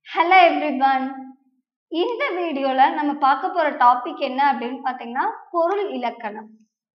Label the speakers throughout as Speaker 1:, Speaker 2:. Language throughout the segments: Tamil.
Speaker 1: ஹலோ எவ்ரிவன் இந்த வீடியோல நம்ம பார்க்க போற டாபிக் என்ன அப்படின்னு பாத்தீங்கன்னா பொருள் இலக்கணம்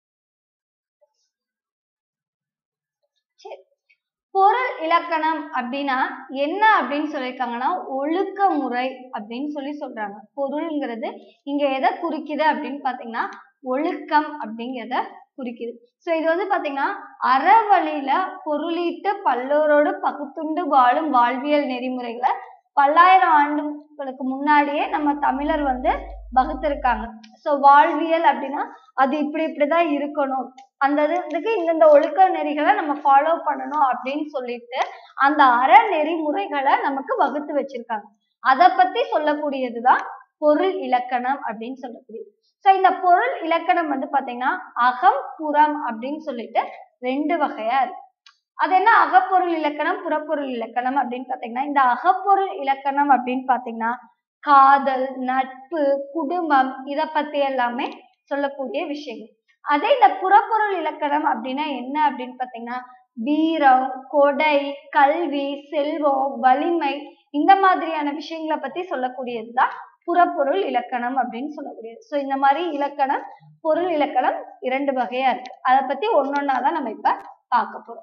Speaker 1: சரி. பொருள் இலக்கணம் அப்படின்னா என்ன அப்படின்னு சொல்லியிருக்காங்கன்னா ஒழுக்க முறை அப்படின்னு சொல்லி சொல்றாங்க பொருள்ங்கிறது இங்க எதை குறிக்குது அப்படின்னு பாத்தீங்கன்னா ஒழுக்கம் அப்படிங்கிறத குறிக்குது ஸோ இது வந்து பாத்தீங்கன்னா அறவழியில பொருளீட்டு பல்லோரோடு பகுத்துண்டு வாழும் வாழ்வியல் நெறிமுறைகளை பல்லாயிரம் ஆண்டுகளுக்கு முன்னாடியே நம்ம தமிழர் வந்து வகுத்திருக்காங்க ஸோ வாழ்வியல் அப்படின்னா அது இப்படி இப்படிதான் இருக்கணும் அந்த இது- இதுக்கு இந்தந்த ஒழுக்க நெறிகளை நம்ம ஃபாலோ பண்ணணும் அப்படின்னு சொல்லிட்டு அந்த அற நெறிமுறைகளை நமக்கு வகுத்து வச்சிருக்காங்க அதை பத்தி சொல்லக்கூடியதுதான் பொருள் இலக்கணம் அப்படின்னு சொல்லக்கூடியது ஸோ இந்த பொருள் இலக்கணம் வந்து பாத்தீங்கன்னா அகம் புறம் அப்படின்னு சொல்லிட்டு ரெண்டு வகையா இருக்கு அது என்ன அகப்பொருள் இலக்கணம் புறப்பொருள் இலக்கணம் அப்படின்னு பாத்தீங்கன்னா இந்த அகப்பொருள் இலக்கணம் அப்படின்னு பாத்தீங்கன்னா காதல் நட்பு குடும்பம் இத பத்தி எல்லாமே சொல்லக்கூடிய விஷயங்கள் அதே இந்த புறப்பொருள் இலக்கணம் அப்படின்னா என்ன அப்படின்னு பாத்தீங்கன்னா வீரம் கொடை கல்வி செல்வம் வலிமை இந்த மாதிரியான விஷயங்களை பத்தி சொல்லக்கூடியதுதான் புறப்பொருள் இலக்கணம் அப்படின்னு சொல்லக்கூடியது ஸோ இந்த மாதிரி இலக்கணம் பொருள் இலக்கணம் இரண்டு வகையா இருக்கு அதை பத்தி ஒன்னொன்னா தான் நம்ம இப்ப பார்க்க போறோம்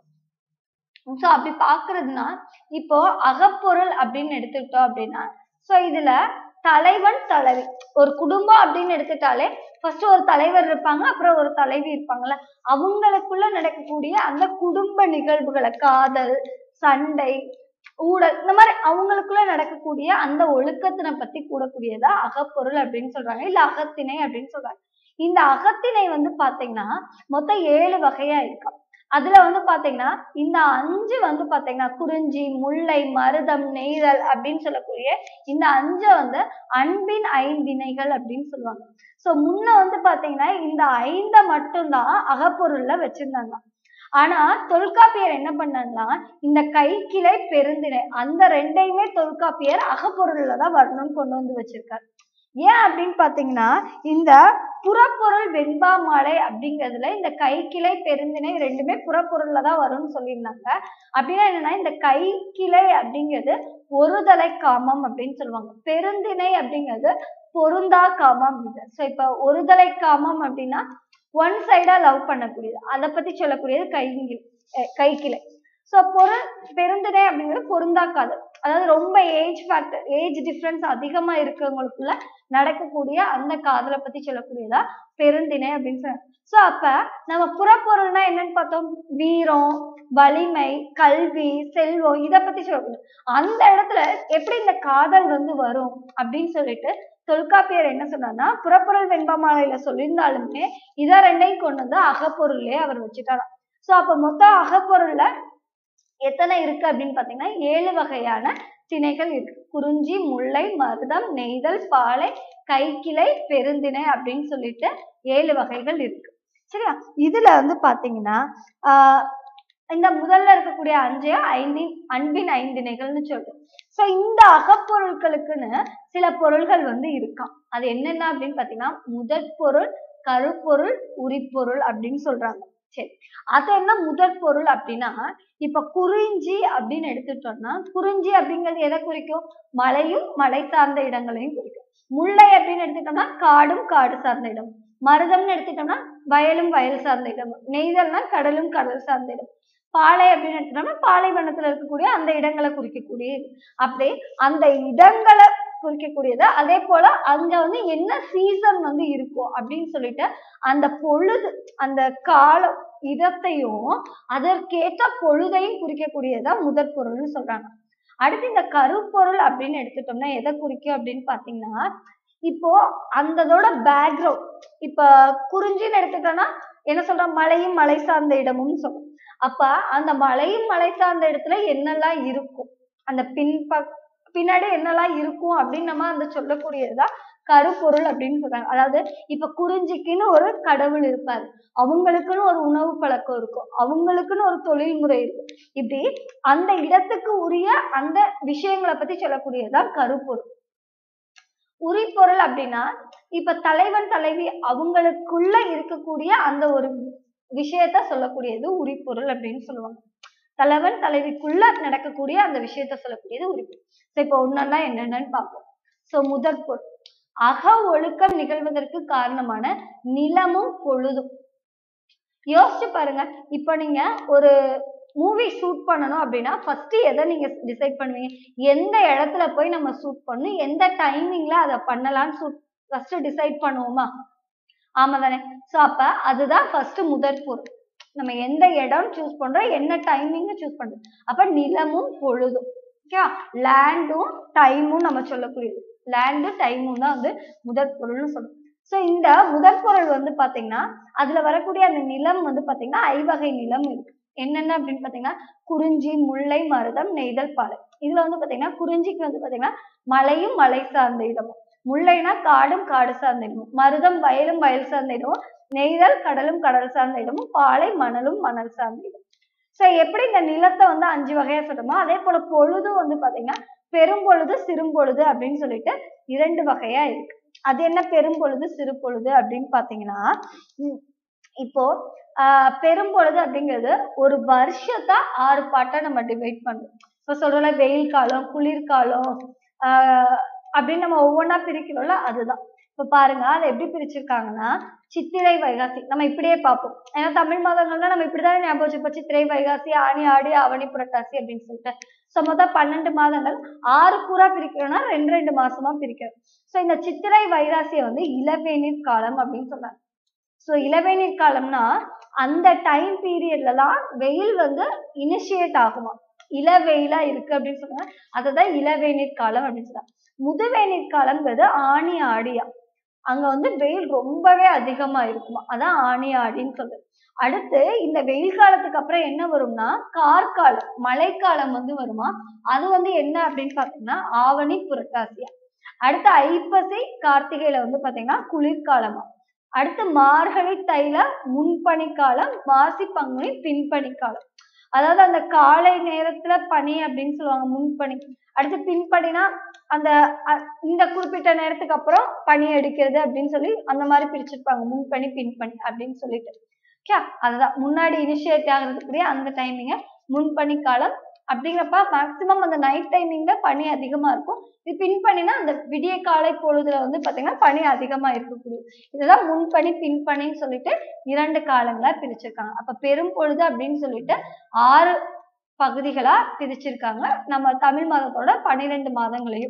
Speaker 1: ஸோ அப்படி பார்க்கறதுனா இப்போ அகப்பொருள் அப்படின்னு எடுத்துக்கிட்டோம் அப்படின்னா ஸோ இதுல தலைவன் தலைவி ஒரு குடும்பம் அப்படின்னு எடுத்துட்டாலே ஃபர்ஸ்ட் ஒரு தலைவர் இருப்பாங்க அப்புறம் ஒரு தலைவி இருப்பாங்கல்ல அவங்களுக்குள்ள நடக்கக்கூடிய அந்த குடும்ப நிகழ்வுகளை காதல் சண்டை ஊழல் இந்த மாதிரி அவங்களுக்குள்ள நடக்கக்கூடிய அந்த ஒழுக்கத்தினை பத்தி கூடக்கூடியதா அகப்பொருள் அப்படின்னு சொல்றாங்க இல்ல அகத்திணை அப்படின்னு சொல்றாங்க இந்த அகத்திணை வந்து பாத்தீங்கன்னா மொத்தம் ஏழு வகையா இருக்கும் அதுல வந்து பாத்தீங்கன்னா இந்த அஞ்சு வந்து பாத்தீங்கன்னா குறிஞ்சி முல்லை மருதம் நெய்தல் அப்படின்னு சொல்லக்கூடிய இந்த அஞ்சை வந்து அன்பின் ஐந்திணைகள் அப்படின்னு சொல்லுவாங்க சோ முன்ன வந்து பாத்தீங்கன்னா இந்த ஐந்த மட்டும்தான் அகப்பொருள்ல வச்சிருந்தாங்க ஆனா தொல்காப்பியர் என்ன பண்ணாங்கன்னா இந்த கைக்கிளை பெருந்திணை அந்த ரெண்டையுமே தொல்காப்பியர் அகப்பொருள்ல தான் வரணும்னு கொண்டு வந்து வச்சிருக்காரு ஏன் அப்படின்னு பாத்தீங்கன்னா இந்த புறப்பொருள் வெண்பா மாலை அப்படிங்கிறதுல இந்த கைக்கிளை பெருந்திணை ரெண்டுமே புறப்பொருள்ல தான் வரும்னு சொல்லியிருந்தாங்க அப்படின்னா என்னன்னா இந்த கைக்கிளை அப்படிங்கிறது ஒருதலை காமம் அப்படின்னு சொல்லுவாங்க பெருந்திணை அப்படிங்கிறது பொருந்தா காமம் அப்படிங்கிறது ஸோ இப்போ ஒருதலை காமம் அப்படின்னா ஒன் சைடா லவ் பண்ணக்கூடியது அதை பத்தி சொல்லக்கூடியது கைங்கில் அஹ் கைக்கிளை ஸோ பொருள் பெருந்திணை அப்படிங்கிறது பொருந்தா காதல் அதாவது ரொம்ப ஏஜ் ஃபேக்டர் ஏஜ் டிஃப்ரென்ஸ் அதிகமா இருக்கவங்களுக்குள்ள நடக்கக்கூடிய அந்த காதலை பத்தி சொல்லக்கூடியதா பெருந்திணை அப்படின்னு சொல்றாங்க ஸோ அப்ப நம்ம புறப்பொருள்னா என்னன்னு பார்த்தோம் வீரம் வலிமை கல்வி செல்வம் இதை பத்தி சொல்லக்கூடிய அந்த இடத்துல எப்படி இந்த காதல் வந்து வரும் அப்படின்னு சொல்லிட்டு தொல்காப்பியர் என்ன சொன்னார்னா புறப்பொருள் வெண்பாமாலையில சொல்லியிருந்தாலுமே இதை ரெண்டையும் கொண்டு வந்து அகப்பொருள்லயே அவர் வச்சுட்டாராம் ஸோ அப்ப மொத்தம் அகப்பொருள்ல எத்தனை இருக்கு அப்படின்னு பாத்தீங்கன்னா ஏழு வகையான திணைகள் இருக்கு குறிஞ்சி முல்லை மருதம் நெய்தல் பாலை கைக்கிளை பெருந்திணை அப்படின்னு சொல்லிட்டு ஏழு வகைகள் இருக்கு சரியா இதுல வந்து பாத்தீங்கன்னா ஆஹ் இந்த முதல்ல இருக்கக்கூடிய அஞ்சையும் ஐந்தின் அன்பின் ஐந்திணைகள்னு சொல்றோம் சோ இந்த அகப்பொருட்களுக்குன்னு சில பொருள்கள் வந்து இருக்காம் அது என்னென்ன அப்படின்னு பாத்தீங்கன்னா முதற் பொருள் கருப்பொருள் உரிப்பொருள் அப்படின்னு சொல்றாங்க சரி அது என்ன முதற் பொருள் அப்படின்னா இப்ப குறிஞ்சி அப்படின்னு எடுத்துட்டோம்னா குறிஞ்சி அப்படிங்கிறது எதை குறிக்கும் மலையும் மலை சார்ந்த இடங்களையும் குறிக்கும் முல்லை அப்படின்னு எடுத்துட்டோம்னா காடும் காடு சார்ந்த இடம் மருதம்னு எடுத்துட்டோம்னா வயலும் வயல் சார்ந்த இடம் நெய்தல்னா கடலும் கடல் சார்ந்த இடம் பாலை அப்படின்னு எடுத்துட்டோம்னா பாலைவனத்துல இருக்கக்கூடிய அந்த இடங்களை குறிக்கக்கூடிய இது. அப்படி அந்த இடங்களை குறிக்கக்கூடியது அதே போல அங்க வந்து என்ன சீசன் வந்து இருக்கும் அப்படின்னு சொல்லிட்டு அந்த பொழுது அந்த காலம் இடத்தையும் அதற்கேற்ற பொழுதையும் குறிக்கக்கூடியதா முதற் பொருள்னு சொல்றாங்க அடுத்து இந்த கருப்பொருள் அப்படின்னு எடுத்துட்டோம்னா எதை குறிக்கும் அப்படின்னு பாத்தீங்கன்னா இப்போ அந்ததோட பேக்ரவுண்ட் இப்ப குறிஞ்சின்னு எடுத்துட்டோம்னா என்ன சொல்றோம் மலையும் மலை சார்ந்த இடமும் சொல்றோம் அப்ப அந்த மலையும் மலை சார்ந்த இடத்துல என்னெல்லாம் இருக்கும் அந்த பின்ப பின்னாடி என்னெல்லாம் இருக்கும் அப்படின்னு நம்ம அந்த சொல்லக்கூடியதுதான் கருப்பொருள் அப்படின்னு சொல்றாங்க அதாவது இப்ப குறிஞ்சிக்குன்னு ஒரு கடவுள் இருப்பாரு அவங்களுக்குன்னு ஒரு உணவு பழக்கம் இருக்கும் அவங்களுக்குன்னு ஒரு தொழில்முறை இருக்கும் இப்படி அந்த இடத்துக்கு உரிய அந்த விஷயங்களை பத்தி சொல்லக்கூடியதுதான் கருப்பொருள் உரிப்பொருள் அப்படின்னா இப்ப தலைவன் தலைவி அவங்களுக்குள்ள இருக்கக்கூடிய அந்த ஒரு விஷயத்த சொல்லக்கூடியது உரிப்பொருள் அப்படின்னு சொல்லுவாங்க தலைவன் தலைவிக்குள்ள நடக்கக்கூடிய அந்த விஷயத்த சொல்லக்கூடியது உறுப்பு ஸோ இப்போ ஒன்னொன்னா என்னென்னு பார்ப்போம் ஸோ முதற் பொருள் அக ஒழுக்கம் நிகழ்வதற்கு காரணமான நிலமும் பொழுதும் யோசிச்சு பாருங்க இப்போ நீங்க ஒரு மூவி ஷூட் பண்ணணும் அப்படின்னா ஃபர்ஸ்ட் எதை நீங்க டிசைட் பண்ணுவீங்க எந்த இடத்துல போய் நம்ம ஷூட் பண்ணணும் எந்த டைமிங்ல அதை பண்ணலாம்னு ஷூட் ஃபர்ஸ்ட் டிசைட் பண்ணுவோமா ஆமா தானே ஸோ அப்ப அதுதான் ஃபர்ஸ்ட் முதற் பொருள் நம்ம எந்த இடம் சூஸ் பண்றோம் என்ன டைமிங் சூஸ் பண்றோம் அப்ப நிலமும் பொழுதும் ஓகே லேண்டும் டைமும் நம்ம சொல்லக்கூடியது லேண்டும் டைமும் தான் வந்து முதற் பொருள்னு சொல்லுவோம் ஸோ இந்த முதற் பொருள் வந்து பாத்தீங்கன்னா அதுல வரக்கூடிய அந்த நிலம் வந்து பாத்தீங்கன்னா ஐவகை நிலம் இருக்கு என்னென்ன அப்படின்னு பாத்தீங்கன்னா குறிஞ்சி முல்லை மருதம் நெய்தல் பாலை இதுல வந்து பாத்தீங்கன்னா குறிஞ்சிக்கு வந்து பாத்தீங்கன்னா மலையும் மலை சார்ந்த இடமும் முல்லைனா காடும் காடு சார்ந்த இடமும் மருதம் வயலும் வயல் சார்ந்த இடமும் நெய்தல் கடலும் கடல் சார்ந்த இடமும் பாலை மணலும் மணல் சார்ந்த இடம் ஸோ எப்படி இந்த நிலத்தை வந்து அஞ்சு வகையா சொல்றோமோ அதே போல பொழுதும் வந்து பாத்தீங்கன்னா பெரும்பொழுது சிறும்பொழுது அப்படின்னு சொல்லிட்டு இரண்டு வகையா இருக்கு அது என்ன பெரும்பொழுது சிறு பொழுது அப்படின்னு பாத்தீங்கன்னா உம் இப்போ ஆஹ் பெரும்பொழுது அப்படிங்கிறது ஒரு வருஷத்தை ஆறு பாட்டா நம்ம டிவைட் பண்றோம் இப்போ சொல்றோம்ல வெயில் காலம் குளிர்காலம் ஆஹ் அப்படின்னு நம்ம ஒவ்வொன்றா பிரிக்கிறோம்ல அதுதான் இப்போ பாருங்க அதை எப்படி பிரிச்சிருக்காங்கன்னா சித்திரை வைகாசி நம்ம இப்படியே பார்ப்போம் ஏன்னா தமிழ் மாதங்கள்ல நம்ம இப்படிதான் ஞாபகம் வச்சுப்போம் சித்திரை வைகாசி ஆனி ஆடி ஆவணி புரட்டாசி அப்படின்னு சொல்லிட்டு ஸோ மொத்தம் பன்னெண்டு மாதங்கள் ஆறு கூறா பிரிக்கிறோம்னா ரெண்டு ரெண்டு மாசமா பிரிக்கிறோம் ஸோ இந்த சித்திரை வைகாசியை வந்து இளவேநீர் காலம் அப்படின்னு சொல்றாங்க ஸோ இளவேநீர் காலம்னா அந்த டைம் பீரியட்ல தான் வெயில் வந்து இனிஷியேட் ஆகுமா இளவெயிலா இருக்கு அப்படின்னு சொல்றாங்க அதுதான் இளவேநீர் காலம் அப்படின்னு சொல்றாங்க முதுவேநீர் காலம்ங்கிறது ஆணி ஆடியா அங்க வந்து வெயில் ரொம்பவே அதிகமா இருக்குமா அதான் ஆணி ஆடின்னு சொல்றது அடுத்து இந்த வெயில் காலத்துக்கு அப்புறம் என்ன வரும்னா கார்காலம் மழைக்காலம் வந்து வருமா அது வந்து என்ன அப்படின்னு பாத்தீங்கன்னா ஆவணி புரட்டாசியா அடுத்து ஐப்பசி கார்த்திகையில வந்து பாத்தீங்கன்னா குளிர்காலமா அடுத்து மார்கழி தைல முன்பனி காலம் மாசி பங்குனி பின்பனி காலம் அதாவது அந்த காலை நேரத்துல பனி அப்படின்னு சொல்லுவாங்க முன்பனி அடுத்து பின்பனினா அந்த இந்த குறிப்பிட்ட நேரத்துக்கு அப்புறம் பனி அடிக்கிறது அப்படின்னு சொல்லி அந்த மாதிரி பிரிச்சிருப்பாங்க முன்பனி பின்பனி அப்படின்னு சொல்லிட்டு ஓகே அதுதான் முன்னாடி இனிஷியேட் ஆகிறதுக்குரிய அந்த டைமிங்க முன்பனி காலம் அப்படிங்கிறப்ப மேக்சிமம் அந்த நைட் டைமிங்ல பனி அதிகமா இருக்கும் இது பின்பனினா அந்த விடிய காலை பொழுதுல வந்து பாத்தீங்கன்னா பனி அதிகமா இருக்கக்கூடிய இதுதான் முன்பனி பின்பனின்னு சொல்லிட்டு இரண்டு காலங்களா பிரிச்சிருக்காங்க அப்ப பெரும் பொழுது அப்படின்னு சொல்லிட்டு ஆறு பகுதிகளா பிரிச்சிருக்காங்க நம்ம தமிழ் மாதத்தோட பன்னிரெண்டு மாதங்களையும்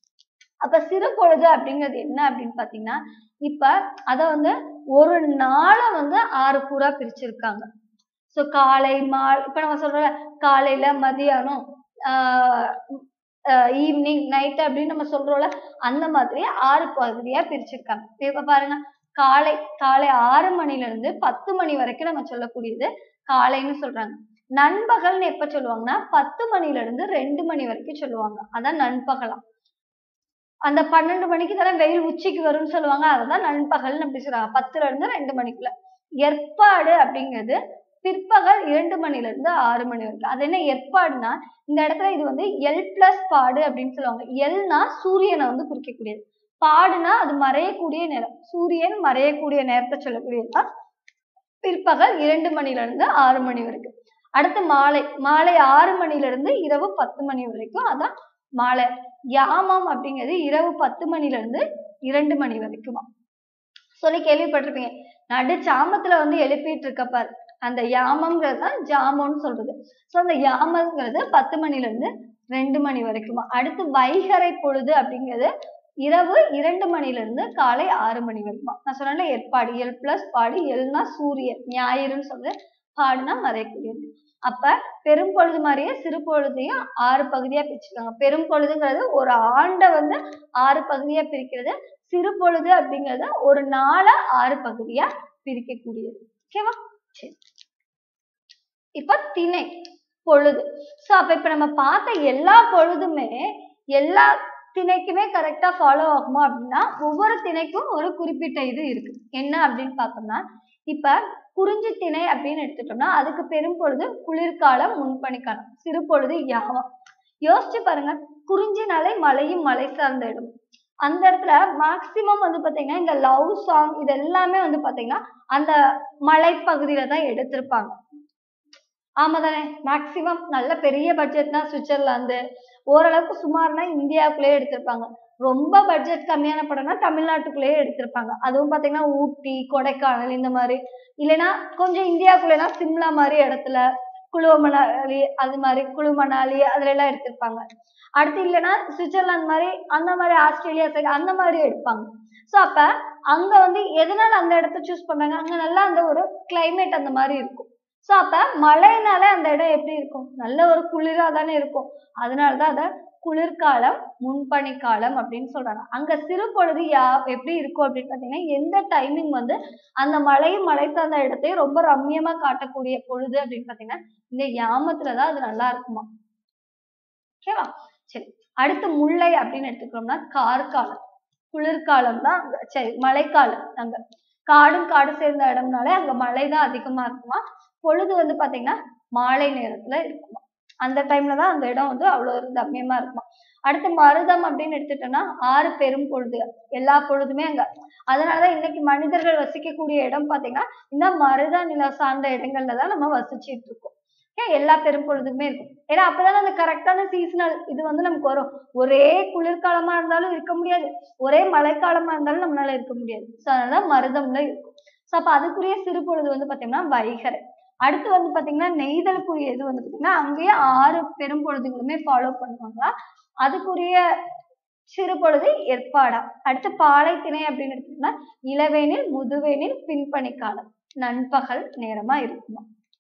Speaker 1: அப்ப சிறு பொழுது அப்படிங்கிறது என்ன அப்படின்னு பாத்தீங்கன்னா இப்ப அத வந்து ஒரு நாளை வந்து ஆறு கூறா பிரிச்சிருக்காங்க ஸோ காலை மால் இப்ப நம்ம சொல்றோம்ல காலையில மதியானம் ஈவினிங் நைட் அப்படின்னு நம்ம சொல்றோம்ல அந்த மாதிரி ஆறு பகுதியா பிரிச்சிருக்காங்க இப்ப பாருங்க காலை காலை ஆறு மணில இருந்து பத்து மணி வரைக்கும் நம்ம சொல்லக்கூடியது காலைன்னு சொல்றாங்க நண்பகல்னு எப்ப சொல்லுவாங்கன்னா பத்து மணில இருந்து ரெண்டு மணி வரைக்கும் சொல்லுவாங்க அதான் நண்பகலாம் அந்த பன்னெண்டு மணிக்கு தானே வெயில் உச்சிக்கு வரும்னு சொல்லுவாங்க அதுதான் நண்பகல்னு அப்படி சொல்றாங்க பத்துல இருந்து ரெண்டு மணிக்குள்ள ஏற்பாடு அப்படிங்கிறது பிற்பகல் இரண்டு மணில இருந்து ஆறு மணி வரைக்கும் அது என்ன ஏற்பாடுனா இந்த இடத்துல இது வந்து எல் பிளஸ் பாடு அப்படின்னு சொல்லுவாங்க எல்னா சூரியனை வந்து குறிக்கக்கூடியது பாடுனா அது மறையக்கூடிய நேரம் சூரியன் மறையக்கூடிய நேரத்தை சொல்லக்கூடியதுதான் பிற்பகல் இரண்டு மணில இருந்து ஆறு மணி வரைக்கும் அடுத்து மாலை மாலை ஆறு மணில இருந்து இரவு பத்து மணி வரைக்கும் அதான் மாலை யாமம் அப்படிங்கிறது இரவு பத்து மணில இருந்து இரண்டு மணி வரைக்குமா சொல்லி கேள்விப்பட்டிருப்பீங்க நடு சாமத்துல வந்து எழுப்பிட்டு இருக்க அந்த யாமம்ங்கிறது தான் ஜாமம்னு சொல்றது ஸோ அந்த யாமங்கிறது பத்து மணில இருந்து ரெண்டு மணி வரைக்குமா அடுத்து வைகரை பொழுது அப்படிங்கிறது இரவு இரண்டு மணில இருந்து காலை ஆறு மணி வரைக்குமா நான் சொன்னேன்ல ஏற்பாடு எல் பிளஸ் பாடு எல்னா சூரியன் ஞாயிறுன்னு சொல்றது பாடுனா மறைக்கூடியது அப்ப பெரும் பொழுது மாதிரியே சிறு பொழுதையும் ஆறு பகுதியா பிரிச்சிருக்காங்க பெரும் பொழுதுங்கிறது ஒரு ஆண்டை வந்து ஆறு பகுதியா பிரிக்கிறது சிறு பொழுது அப்படிங்கிறது ஒரு நாளை ஆறு பகுதியா பிரிக்கக்கூடியது ஓகேவா சரி இப்ப திணை பொழுது சோ அப்ப இப்ப நம்ம பார்த்த எல்லா பொழுதுமே எல்லா திணைக்குமே கரெக்டா ஃபாலோ ஆகுமா அப்படின்னா ஒவ்வொரு திணைக்கும் ஒரு குறிப்பிட்ட இது இருக்கு என்ன அப்படின்னு பார்த்தோம்னா இப்ப குறிஞ்சி திணை அப்படின்னு எடுத்துட்டோம்னா அதுக்கு பெரும் பொழுது குளிர்காலம் முன்பனிக்காலம் சிறு பொழுது யாமம் யோசிச்சு பாருங்க குறிஞ்சினாலே மலையும் மலை சார்ந்த இடம் அந்த இடத்துல மேக்சிமம் வந்து பாத்தீங்கன்னா இந்த லவ் சாங் இது எல்லாமே வந்து பாத்தீங்கன்னா அந்த மலைப்பகுதியில தான் எடுத்திருப்பாங்க ஆமா தானே மேக்சிமம் நல்ல பெரிய பட்ஜெட்னா சுவிட்சர்லாந்து ஓரளவுக்கு சுமார்னா இந்தியாவுக்குள்ளேயே எடுத்திருப்பாங்க ரொம்ப பட்ஜெட் கம்மியான படம்னா தமிழ்நாட்டுக்குள்ளேயே எடுத்திருப்பாங்க அதுவும் பாத்தீங்கன்னா ஊட்டி கொடைக்கானல் இந்த மாதிரி இல்லைன்னா கொஞ்சம் இந்தியாவுக்குள்ளேனா சிம்லா மாதிரி இடத்துல குழு மணாலி அது மாதிரி குழு மணாலி அதுல எல்லாம் எடுத்திருப்பாங்க அடுத்து இல்லைன்னா சுவிட்சர்லாந்து மாதிரி அந்த மாதிரி ஆஸ்திரேலியா சைடு அந்த மாதிரி எடுப்பாங்க ஸோ அப்ப அங்க வந்து எதனால அந்த இடத்த சூஸ் பண்றாங்க அங்க நல்லா அந்த ஒரு climate அந்த மாதிரி இருக்கும் ஸோ அப்ப மழைனாலே அந்த இடம் எப்படி இருக்கும் நல்ல ஒரு குளிரா தானே இருக்கும் அதனாலதான் அதை குளிர்காலம் முன்பனிக்காலம் அப்படின்னு சொல்றாங்க அங்க சிறு பொழுது யா எப்படி இருக்கும் அப்படின்னு பாத்தீங்கன்னா எந்த டைமிங் வந்து அந்த மலையும் மலை சார்ந்த இடத்தையும் ரொம்ப ரம்மியமா காட்டக்கூடிய பொழுது அப்படின்னு பாத்தீங்கன்னா இந்த யாமத்துலதான் அது நல்லா இருக்குமா ஓகேவா சரி அடுத்து முல்லை அப்படின்னு எடுத்துக்கிறோம்னா கார்காலம் குளிர்காலம் தான் அங்க சரி மழைக்காலம் அங்க காடும் காடு சேர்ந்த இடம்னாலே அங்க மழை தான் அதிகமா இருக்குமா பொழுது வந்து பாத்தீங்கன்னா மாலை நேரத்துல இருக்குமா அந்த டைம்ல தான் அந்த இடம் வந்து அவ்வளவு ஒரு ரம்மியமா இருக்குமா அடுத்து மருதம் அப்படின்னு எடுத்துட்டோம்னா ஆறு பெரும் பொழுது எல்லா பொழுதுமே அங்க அதனாலதான் இன்னைக்கு மனிதர்கள் வசிக்கக்கூடிய இடம் பாத்தீங்கன்னா இந்த மருத நில சார்ந்த இடங்கள்ல தான் நம்ம வசிச்சுட்டு இருக்கோம் ஏன் எல்லா பெரும் பொழுதுமே இருக்கும் ஏன்னா அப்பதான் அந்த கரெக்டான சீசனல் இது வந்து நமக்கு வரும் ஒரே குளிர்காலமா இருந்தாலும் இருக்க முடியாது ஒரே மழைக்காலமா இருந்தாலும் நம்மளால இருக்க முடியாது ஸோ அதனால மருதம்ல இருக்கும் ஸோ அப்ப அதுக்குரிய சிறு பொழுது வந்து பாத்தீங்கன்னா வைகரை அடுத்து வந்து பாத்தீங்கன்னா நெய்தலுக்குரிய இது வந்து பாத்தீங்கன்னா அங்கேயே ஆறு பெரும் பொழுதுகளுமே ஃபாலோ பண்ணுவாங்களா அதுக்குரிய சிறு பொழுது ஏற்பாடா அடுத்து பாலை திணை அப்படின்னு எடுத்தோம்னா இளவேனில் முதுவேனில் பின்பனிக்காலம் நண்பகல் நேரமா இருக்குமா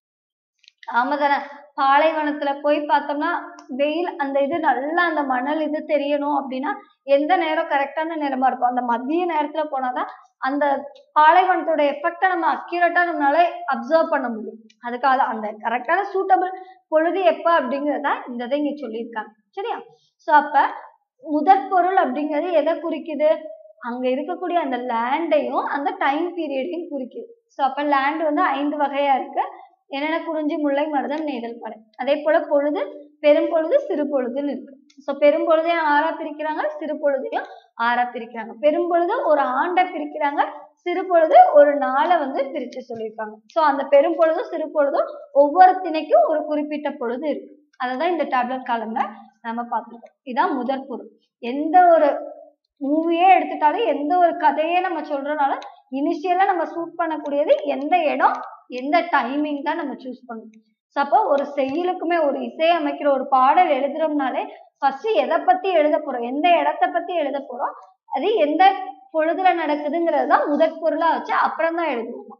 Speaker 1: ஆமா தானே பாலைவனத்துல போய் பார்த்தோம்னா வெயில் அந்த இது நல்லா அந்த மணல் இது தெரியணும் அப்படின்னா எந்த நேரம் கரெக்டான நேரமா இருக்கும் அந்த மதிய நேரத்துல போனாதான் அந்த பாலைவனத்தோட எஃபெக்டை நம்ம அக்யூரேட்டா நம்மளால அப்சர்வ் பண்ண முடியும் அதுக்காக அந்த கரெக்டான சூட்டபிள் பொழுது எப்ப அப்படிங்கறத இந்த இதை இங்க சொல்லியிருக்காங்க சரியா சோ அப்ப முதற் பொருள் அப்படிங்கிறது எதை குறிக்குது அங்க இருக்கக்கூடிய அந்த லேண்டையும் அந்த டைம் பீரியடையும் குறிக்குது ஸோ அப்ப லேண்ட் வந்து ஐந்து வகையா இருக்கு என்னென்ன குறிஞ்சி முல்லை மருதம் நெய்தல் பாலை அதே போல பொழுது பெரும் பொழுது சிறு பொழுதுன்னு இருக்கு ஸோ பெரும் பொழுதையும் ஆறா பிரிக்கிறாங்க சிறு பொழுதையும் ஆறா பிரிக்கிறாங்க பெரும் பொழுது ஒரு ஆண்டை பிரிக்கிறாங்க சிறு பொழுது ஒரு நாளை வந்து பிரிச்சு சொல்லியிருக்காங்க ஸோ அந்த பெரும் பொழுதும் சிறு பொழுதும் ஒவ்வொரு திணைக்கும் ஒரு குறிப்பிட்ட பொழுது இருக்கு அததான் இந்த டேப்லெட் காலம்ல நம்ம பார்த்துருக்கோம் இதான் முதற் பொருள் எந்த ஒரு மூவியே எடுத்துட்டாலும் எந்த ஒரு கதையே நம்ம சொல்றனாலும் இனிஷியலா நம்ம ஷூட் பண்ணக்கூடியது எந்த இடம் எந்த டைமிங் தான் நம்ம சூஸ் பண்ணணும் ஸோ அப்போ ஒரு செயலுக்குமே ஒரு இசை அமைக்கிற ஒரு பாடல் எழுதுறோம்னாலே ஃபர்ஸ்ட் எதை பத்தி எழுத போறோம் எந்த இடத்த பத்தி எழுத போறோம் அது எந்த பொழுதுல நடக்குதுங்கிறது தான் முதற் பொருளா வச்சு அப்புறம் தான் எழுதுவோம்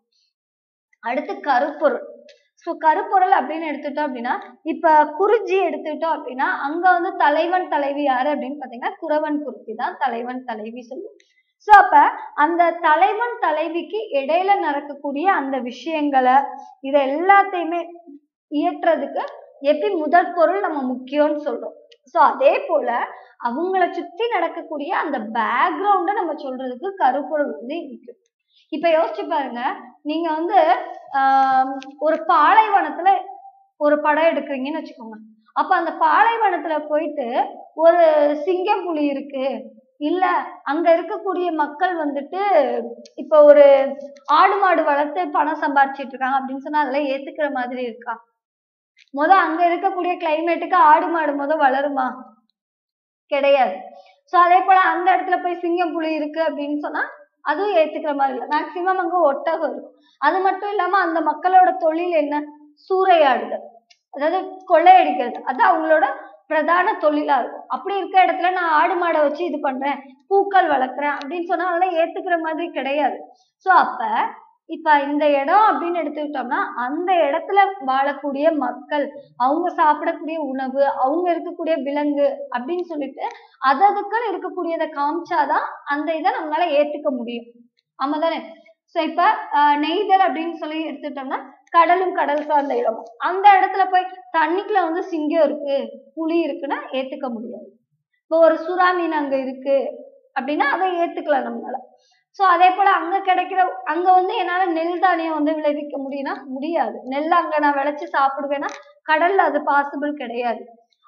Speaker 1: அடுத்து கருப்பொருள் ஸோ கருப்பொருள் அப்படின்னு எடுத்துட்டோம் அப்படின்னா இப்ப குறிஞ்சி எடுத்துட்டோம் அப்படின்னா அங்க வந்து தலைவன் தலைவி யாரு அப்படின்னு பாத்தீங்கன்னா குறவன் குருத்தி தான் தலைவன் தலைவி சொல்லுவோம் ஸோ அப்ப அந்த தலைவன் தலைவிக்கு இடையில நடக்கக்கூடிய அந்த விஷயங்களை இதை எல்லாத்தையுமே இயற்றுறதுக்கு எப்படி முதல் பொருள் நம்ம முக்கியம்னு சொல்றோம் ஸோ அதே போல அவங்கள சுத்தி நடக்கக்கூடிய அந்த பேக்ரவுண்டை நம்ம சொல்றதுக்கு கருப்பொருள் வந்து முக்கியம் இப்ப யோசிச்சு பாருங்க நீங்க வந்து ஆஹ் ஒரு பாலைவனத்துல ஒரு படம் எடுக்கிறீங்கன்னு வச்சுக்கோங்க அப்ப அந்த பாலைவனத்துல போயிட்டு ஒரு சிங்கம் புலி இருக்கு இல்ல அங்க இருக்கக்கூடிய மக்கள் வந்துட்டு இப்ப ஒரு ஆடு மாடு வளர்த்து பணம் சம்பாரிச்சிட்டு இருக்காங்க அப்படின்னு சொன்னா அதெல்லாம் ஏத்துக்கிற மாதிரி இருக்கா முத அங்க இருக்கக்கூடிய கிளைமேட்டுக்கு ஆடு மாடு முத வளருமா கிடையாது சோ அதே போல அந்த இடத்துல போய் சிங்கம் புலி இருக்கு அப்படின்னு சொன்னா அதுவும் ஏத்துக்கிற மாதிரி இல்லை மேக்சிமம் அங்க ஒட்டகம் இருக்கும் அது மட்டும் இல்லாம அந்த மக்களோட தொழில் என்ன சூறையாடுதல் அதாவது கொள்ளையடிக்கிறது அது அவங்களோட பிரதான தொழிலா இருக்கும் அப்படி இருக்க இடத்துல நான் ஆடு மாடை வச்சு இது பண்றேன் பூக்கள் வளர்க்குறேன் அப்படின்னு சொன்னா அதெல்லாம் ஏத்துக்கிற மாதிரி கிடையாது சோ அப்ப இப்ப இந்த இடம் அப்படின்னு எடுத்துக்கிட்டோம்னா அந்த இடத்துல வாழக்கூடிய மக்கள் அவங்க சாப்பிடக்கூடிய உணவு அவங்க இருக்கக்கூடிய விலங்கு அப்படின்னு சொல்லிட்டு அததுக்குன்னு இருக்கக்கூடியதை காமிச்சாதான் அந்த இதை நம்மளால ஏத்துக்க முடியும் ஆமா தானே சோ இப்ப ஆஹ் நெய்தல் அப்படின்னு சொல்லி எடுத்துட்டோம்னா கடலும் கடல் சார்ந்த இடமும் அந்த இடத்துல போய் தண்ணிக்குள்ள வந்து சிங்கம் இருக்கு புலி இருக்குன்னா ஏத்துக்க முடியாது இப்போ ஒரு சுறா மீன் அங்க இருக்கு அப்படின்னா அதை ஏத்துக்கலாம் நம்மளால சோ அதே போல அங்க கிடைக்கிற அங்க வந்து என்னால நெல் தானியம் வந்து விளைவிக்க முடியும்னா முடியாது நெல் அங்க நான் விளைச்சு சாப்பிடுவேன்னா கடல்ல அது பாசிபிள் கிடையாது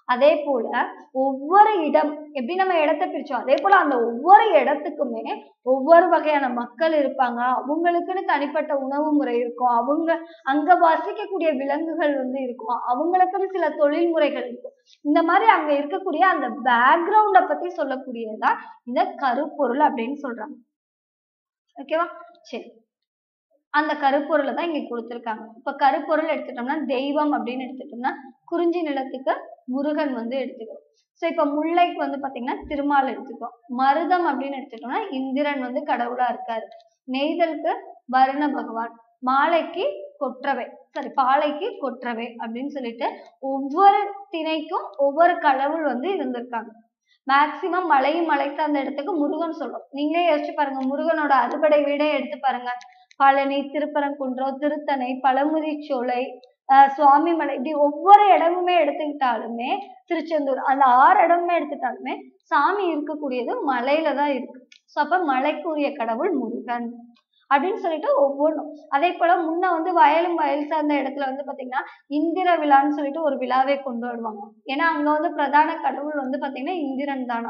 Speaker 1: அதே போல ஒவ்வொரு இடம் எப்படி நம்ம இடத்தை பிரிச்சோம் அதே போல அந்த ஒவ்வொரு இடத்துக்குமே ஒவ்வொரு வகையான மக்கள் இருப்பாங்க அவங்களுக்குன்னு தனிப்பட்ட உணவு முறை இருக்கும் அவங்க அங்க வசிக்கக்கூடிய விலங்குகள் வந்து இருக்கும் அவங்களுக்குன்னு சில தொழில் முறைகள் இருக்கும் இந்த மாதிரி அங்க இருக்கக்கூடிய அந்த பேக்ரவுண்ட பத்தி சொல்லக்கூடியதுதான் இந்த கருப்பொருள் அப்படின்னு சொல்றாங்க ஓகேவா சரி அந்த கருப்பொருளை தான் இங்க கொடுத்திருக்காங்க இப்ப கருப்பொருள் எடுத்துட்டோம்னா தெய்வம் அப்படின்னு எடுத்துட்டோம்னா குறிஞ்சி நிலத்துக்கு முருகன் வந்து எடுத்துக்கிறோம் ஸோ இப்போ முல்லைக்கு வந்து பாத்தீங்கன்னா திருமால் எடுத்துக்கிறோம் மருதம் அப்படின்னு எடுத்துட்டோம்னா இந்திரன் வந்து கடவுளா இருக்காரு நெய்தலுக்கு வருண பகவான் மாலைக்கு கொற்றவை சாரி பாலைக்கு கொற்றவை அப்படின்னு சொல்லிட்டு ஒவ்வொரு திணைக்கும் ஒவ்வொரு கடவுள் வந்து இருந்திருக்காங்க மேக்சிமம் மலையும் மலை சார்ந்த இடத்துக்கு முருகன் சொல்றோம் நீங்களே யோசிச்சு பாருங்க முருகனோட அறுபடை வீடே எடுத்து பாருங்க பழனி திருப்பரங்குன்றம் திருத்தணை பழமுதிர்ச்சோலை ஆஹ் சுவாமிமலை இப்படி ஒவ்வொரு இடமுமே எடுத்துக்கிட்டாலுமே திருச்செந்தூர் அந்த ஆறு இடமுமே எடுத்துட்டாலுமே சாமி இருக்கக்கூடியது மலையில தான் இருக்கு ஸோ அப்ப மலைக்குரிய கடவுள் முருகன் அப்படின்னு சொல்லிட்டு ஒவ்வொன்றும் அதே போல முன்ன வந்து வயலும் வயல் சார்ந்த இடத்துல வந்து பாத்தீங்கன்னா இந்திர விழான்னு சொல்லிட்டு ஒரு விழாவே கொண்டு வருவாங்க ஏன்னா அங்க வந்து பிரதான கடவுள் வந்து பாத்தீங்கன்னா இந்திரன் தானா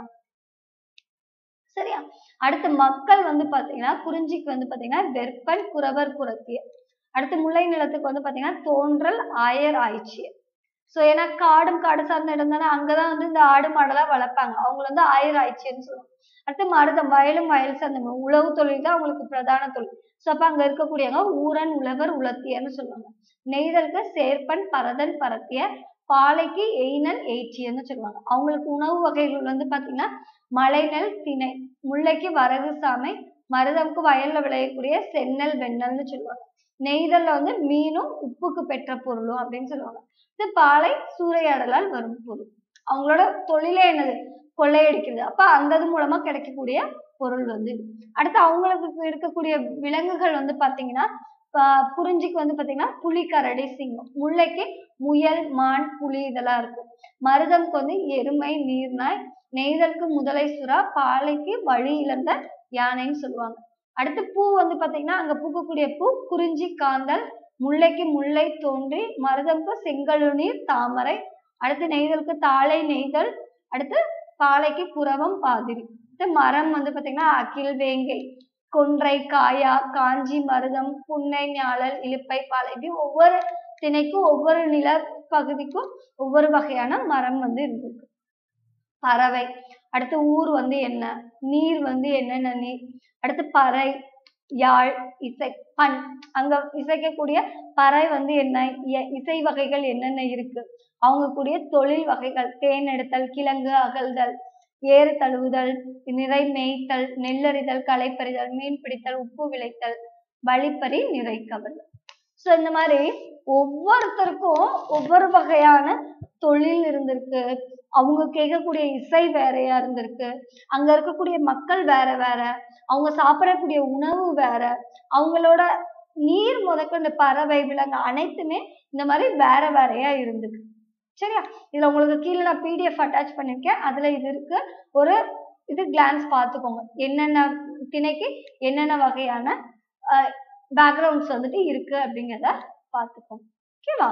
Speaker 1: சரியா அடுத்து மக்கள் வந்து பாத்தீங்கன்னா குறிஞ்சிக்கு வந்து பாத்தீங்கன்னா வெற்பன் குறவர் குறத்தியர் அடுத்து முல்லை நிலத்துக்கு வந்து பாத்தீங்கன்னா தோன்றல் ஆயர் ஆய்ச்சியர் ஸோ ஏன்னா காடும் காடு சார்ந்த இடம் தானே அங்கதான் வந்து இந்த ஆடு மாடெல்லாம் வளர்ப்பாங்க அவங்க வந்து ஆயர் ஆய்ச்சியர்னு சொல்லுவாங்க அடுத்து மருதம் வயலும் வயல் சார்ந்த ம- உழவு தொழில் தான் அவங்களுக்கு பிரதான தொழில் ஸோ அப்ப அங்க இருக்கக்கூடியவங்க ஊரன் உழவர் உலத்தியர்னு சொல்லுவாங்க நெய்தலுக்கு சேர்ப்பன் பரதன் பரத்தியர் பாலைக்கு எய்னல் எய்ச்சியர்னு சொல்லுவாங்க அவங்களுக்கு உணவு வகைகள் வந்து பாத்தீங்கன்னா மலைநெல் திணை முல்லைக்கு வரகு சாமை மருதம்க்கு வயல்ல விளையக்கூடிய செந்நெல் வெண்ணெல்னு சொல்லுவாங்க நெய்தல்ல வந்து மீனும் உப்புக்கு பெற்ற பொருளும் அப்படின்னு சொல்லுவாங்க இது பாலை சூறையாடலால் வரும் பொருள் அவங்களோட தொழிலே என்னது கொள்ளையடிக்கிறது அப்ப அந்த இது மூலமா கிடைக்கக்கூடிய பொருள் வந்து இது. அடுத்து அவங்களுக்கு இருக்கக்கூடிய விலங்குகள் வந்து பாத்தீங்கன்னா ப- குறிஞ்சிக்கு வந்து பாத்தீங்கன்னா புலி கரடி சிங்கம் முல்லைக்கு முயல் மான் புலி இதெல்லாம் இருக்கும் மருதம்க்கு வந்து எருமை நீர்நாய் நெய்தலுக்கு முதலை சுறா பாலைக்கு வழி இழந்த யானைன்னு சொல்லுவாங்க அடுத்து பூ வந்து பாத்தீங்கன்னா அங்க பூக்கக்கூடிய பூ குறிஞ்சி காந்தல் முல்லைக்கு முல்லை தோன்றி மருதம்க்கு செங்கழுநீர் தாமரை அடுத்து நெய்தலுக்கு தாழை நெய்தல் அடுத்து பாலைக்கு புறவம் பாதிரி அடுத்து மரம் வந்து பாத்தீங்கன்னா அகில் வேங்கை கொன்றை காயா காஞ்சி மருதம் புன்னை ஞாழல் இலுப்பை பாலை இப்படி ஒவ்வொரு திணைக்கும் ஒவ்வொரு நில பகுதிக்கும் ஒவ்வொரு வகையான மரம் வந்து இருந்திருக்கு பறவை அடுத்து ஊர் வந்து என்ன நீர் வந்து என்னென்ன நீர் அடுத்து பறை யாழ் இசை பண் அங்க இசைக்கக்கூடிய பறை வந்து என்ன இ- இசை வகைகள் என்னென்ன இருக்கு அவங்க கூடிய தொழில் வகைகள் தேன் எடுத்தல் கிழங்கு அகழ்தல் ஏறு தழுவுதல் நிறை மேய்த்தல் நெல்லறிதல் களைப்பறிதல் மீன் பிடித்தல் உப்பு விளைத்தல் வழிப்பறி நிறை கவர்தல் ஸோ இந்த மாதிரி ஒவ்வொருத்தருக்கும் ஒவ்வொரு வகையான தொழில் இருந்திருக்கு அவங்க கேட்கக்கூடிய இசை வேறையா இருந்திருக்கு அங்க இருக்கக்கூடிய மக்கள் வேற வேற அவங்க சாப்பிடக்கூடிய உணவு வேற அவங்களோட நீர் முதற்கொண்டு பறவை விலங்கு அனைத்துமே இந்த மாதிரி வேற வேறையா இருந்துக்கு சரியா இதுல உங்களுக்கு கீழே நான் பிடிஎஃப் அட்டாச் பண்ணிருக்கேன் அதுல இது இருக்கு ஒரு இது கிளான்ஸ் பார்த்துக்கோங்க என்னென்ன திணைக்கு என்னென்ன வகையான பேக்ரவுண்ட்ஸ் வந்துட்டு இருக்கு அப்படிங்கிறத பார்த்துக்கோங்க ஓகேவா